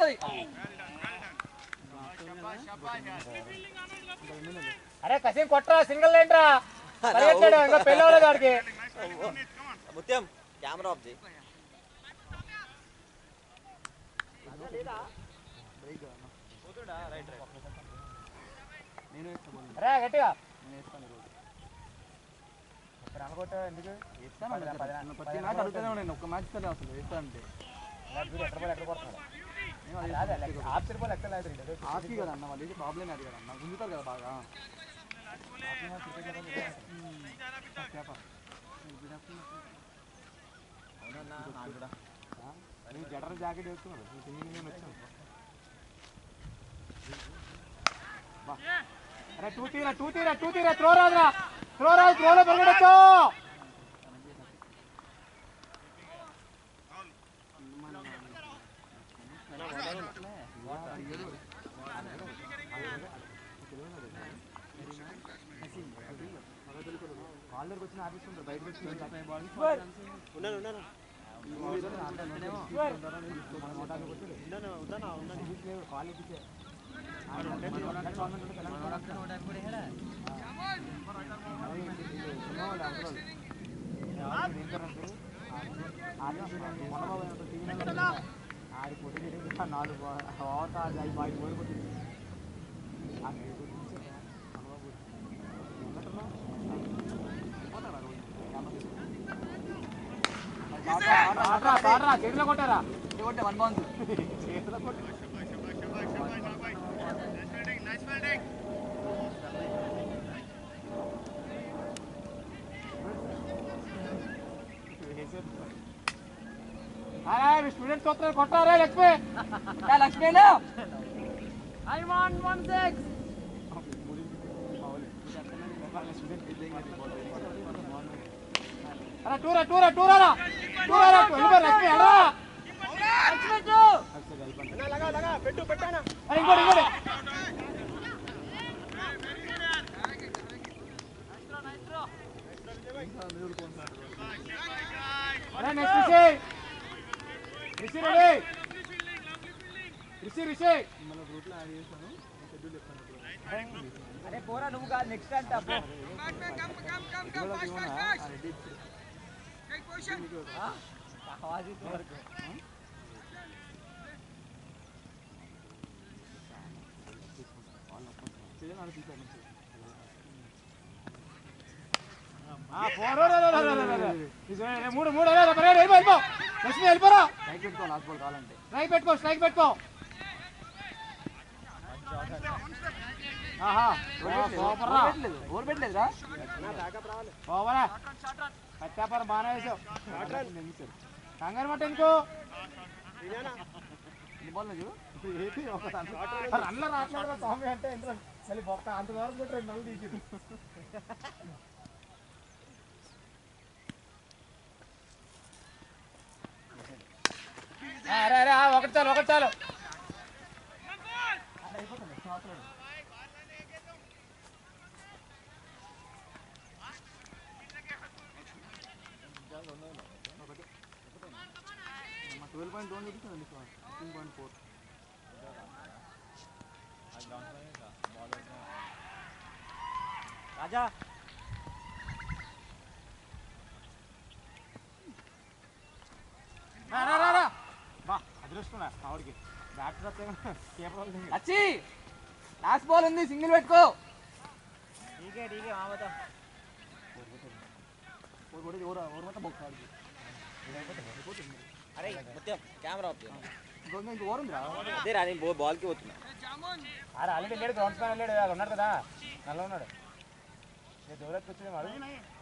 అరే కసీం కొట్టరా సింగిల్ ఏంట్రా పరిగెత్తాడు ఇంకా పెళ్ళి అవ్వలేదు వాడికి ముత్యం కెమెరా ఆఫ్ చేయి నేను వేస్తా bowling. అరే గట్టిగా నేను వేస్తాను ఈరోజు. అనుకోట ఎందుకు వేస్తాను అన్న దగ్గర. ప్రతి మ్యాచ్ అడుగుతూనే ఉన్నాను ఒక్క మ్యాచ్ తనే అసలు వేస్తా అంటే ఎక్కడ పోయి ఎక్కడ కొడుతున్నాడు నేను అది అదే లెక్క- ఆఫ్ సైడ్ బాల్ ఎక్కడ లేదు ఇది. ఆఫీ కదా అన్న వాళ్ళు ప్రాబ్లం అది కదా అన్న గుంజుతారు కదా బాగా నీ జటర్ జాకెట్ వేసుకున్నాడు నీ సింగిల్ నేను వచ్చాను అరే టూ తీరా టూ తీరా టూ తీరా త్రో రాదురా త్రో రాదు త్రోలో పెరగడచ్చు దగ్గరికి వచ్చిన ఆఫీస్ బయటకు వచ్చి ఫైవ్ బాల్స్ ఫార్టీ రన్స్ ఉన్నాను ఉన్నాను క్వాలిటీ మనోడొక్క నూట యాభై కూడా వేసాడా? ఆడి పొట్టి నాలుగు ఓవర్ ఐదు బాగా ఓడి కొట్టింది చేతిలో కొట్టారా కొట్టే వన్ బాగుంది చేతిలో కొట్టి Nice fielding. అరే స్టూడెంట్స్ వస్తారు కొట్టారా లక్ష్మి ఏ, Lakshmi I want one six. అరే టూరా టూరా టూరా టూరా వెళ్ళిపో లక్ష్మి ఎలా పెట్టు పెట్టానా అరే ఇంకోటి ఇంకోటి అరే నెక్స్ట్ రిషి రిషి రెడీ రిషి రిషి అరే పోరా నువ్వు కాదు నెక్స్ట్ అంటే అబ్బో ఆ, ఫోర్ రా, రా, రా, రా, రా, రా, రా. ఇది, ఏ, మూడు మూడు రా, రా, రా, వెళ్ళిపో వెళ్ళిపో లక్ష్మి వెళ్ళిపోరా స్ట్రైక్ పెట్టుకో లాస్ట్ బాల్ కావాలంటే స్ట్రైక్ పెట్టుకో స్ట్రైక్ పెట్టుకో ఆహా సూపర్ రా పెట్టలేదు ఓవర్ పెట్టలేదురా ఓవరా కట్టాపర బాగా వేసావు కంగారు పట్ట ఎందుకు ఎన్ని బాల్ చూడు రన్లో రావట్లేదు స్వామి అంటే ఎందుకు మళ్ళీ బొక్క అంత దూరం కూడా రెండు నెలలు తీసింది అరే అరే ఆ, ఒకటి చాలు ఒకటి చాలు ట్వెల్వ్ పాయింట్ వన్ చూపిస్తుంది ఫిఫ్టీన్ పాయింట్ ఫోర్ రాజా రా, రా, రా, రా. బా అదృష్టం ఆవిడకి బ్యాటర్ వస్తే కేపర్ వాళ్ళు వచ్చి లాస్ట్ బాల్ ఉంది సింగిల్ పెట్టుకో ठीक है ठीक है हाँ बता ఓవర్ కొడితే ఓవర్ ఓవర్ మొత్తం బొక్క ఆడికి అరే మొత్తం కెమెరా ఆఫ్ చేయి. ఇంకొక ఇంకో ఓవర్ ఉందిరా అదే రా నేను బాల్కి పోతున్నా అరే ఆల్రెడీ వెళ్ళాడు గ్రౌండ్ స్పాన్ వెళ్ళాడు అది ఉన్నాడు కదా నల్ల ఉన్నాడు నేను దూరకు వచ్చిన వాడు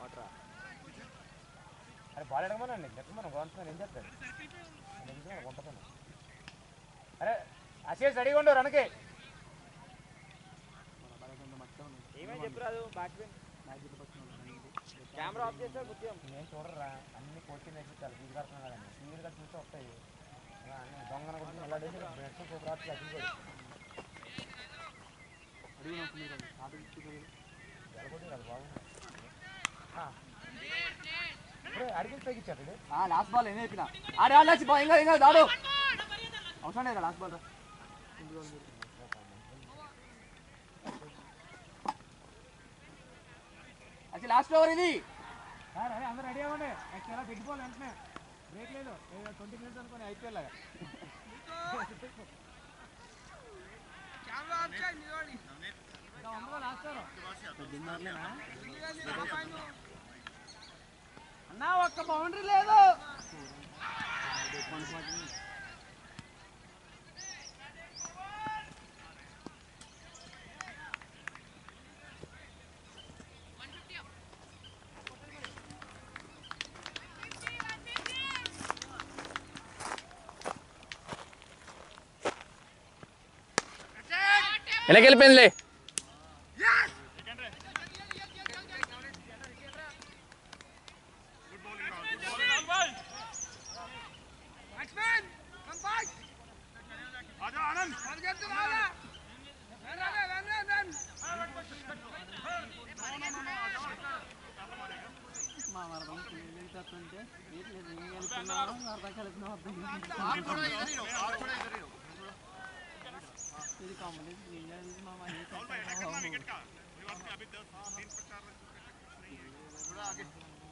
అరే బాల్ అడగమనండి చెప్పమను గ్రౌండ్ స్పాన్ ఏం చెప్తాడు నేను ఎందుకు పంపుతాను అరే అశేష్ రెడీగా ఉండు రనకి ఏమని చెప్పరాదు బ్యాట్స్మెన్ కెమెరా ఆఫ్ చేస్తే ముత్యం నేను చూడరా అన్ని కోచింగ్ నేర్పించాలి ఫీజు కడుతున్నాను కదండి ఫీజు కట్టి చూస్తే వస్తాయి ఇలా అన్ని దొంగన కొడుకుని ఎలా డేసి బ్రెడ్స్ సూపర్ ఆర్ట్స్ అసలు కూడా జలగొట్టి కదా బాగుంది అడిగి తగ్గించారు ఇది లాస్ట్ బాల్ ఏం చెప్పిన ఆడే ఆడ వచ్చి ఇంకా ఇంకా దాడు అవసరం లేదు లాస్ట్ బాల్ రా అది లాస్ట్ ఓవర్ ఇది సార్ అదే అందరూ రెడీ అవ్వండి నెక్స్ట్ ఎలా తగ్గిపోవాలి వెంటనే బ్రేక్ లేదు ట్వంటీ మినిట్స్ అనుకోని ఐపీఎల్ లాగా ఇంకా వందలో లాస్ట్ ఓవర్. అన్నా ఒక్క బౌండరీ లేదు వెనక్కి వెళ్ళిపోయిందిలే आजा आनंद వస్తుంటే ఏంటి లేదు ఏం వెళ్తున్నావు సరదాకి వెళ్తున్నావు అర్థం కాదు. आप थोड़ा इधर ही रहो आप थोड़ा इधर ही रहो ఇది కాంపిటీషన్ ఏం చేయాలి మా మహేష్ राहुल भाई अटैक करना विकेट का कोई बात नहीं अभी दस तीन पर चार रन नहीं है थोड़ा आगे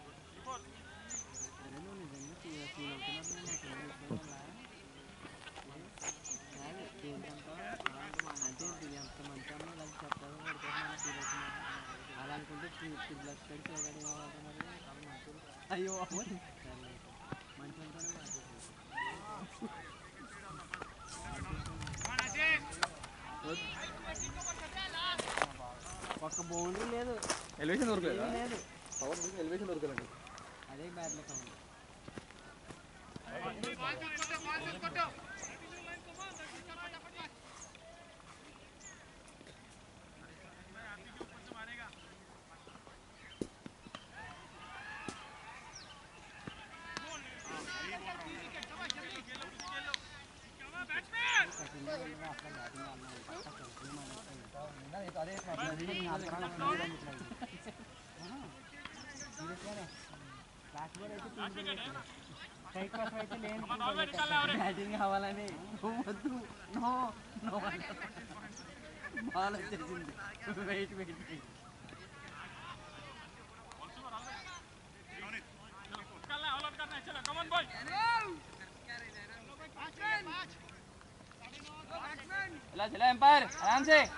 అరే నువ్వు నిజంగా ఫీల్ ఫీల్ అవుతున్నప్పుడు నేను అసలు చూసుకోవాలా ఏంటంటే అంటే ఇది ఎంత మంచి అమ్మ ఇలా చెప్తారో పడిపోతుంది ఫీల్ అవుతున్నాను అలా అనుకుంటే బ్లడ్ స్టడీ చేయగలి అయ్యో సర్లే. మంచి అంతానే మాట్లాడుతుంది ఒక్క బౌండరీ లేదు ఎలివేషన్ దొరకలేదా ఏమీ లేదు పవర్ ఎలివేషన్ దొరకలేండి అదే బ్యాడ్ లక్ అవును బ్యాటింగ్ కావాలని వద్దు నో నో బాల్ వచ్చేసింది వెయిట్ వెయిట్ వెయిట్ निकालना है ऑल आउट करना है चलो कम ऑन बॉय चला चला एम्पायर आराम से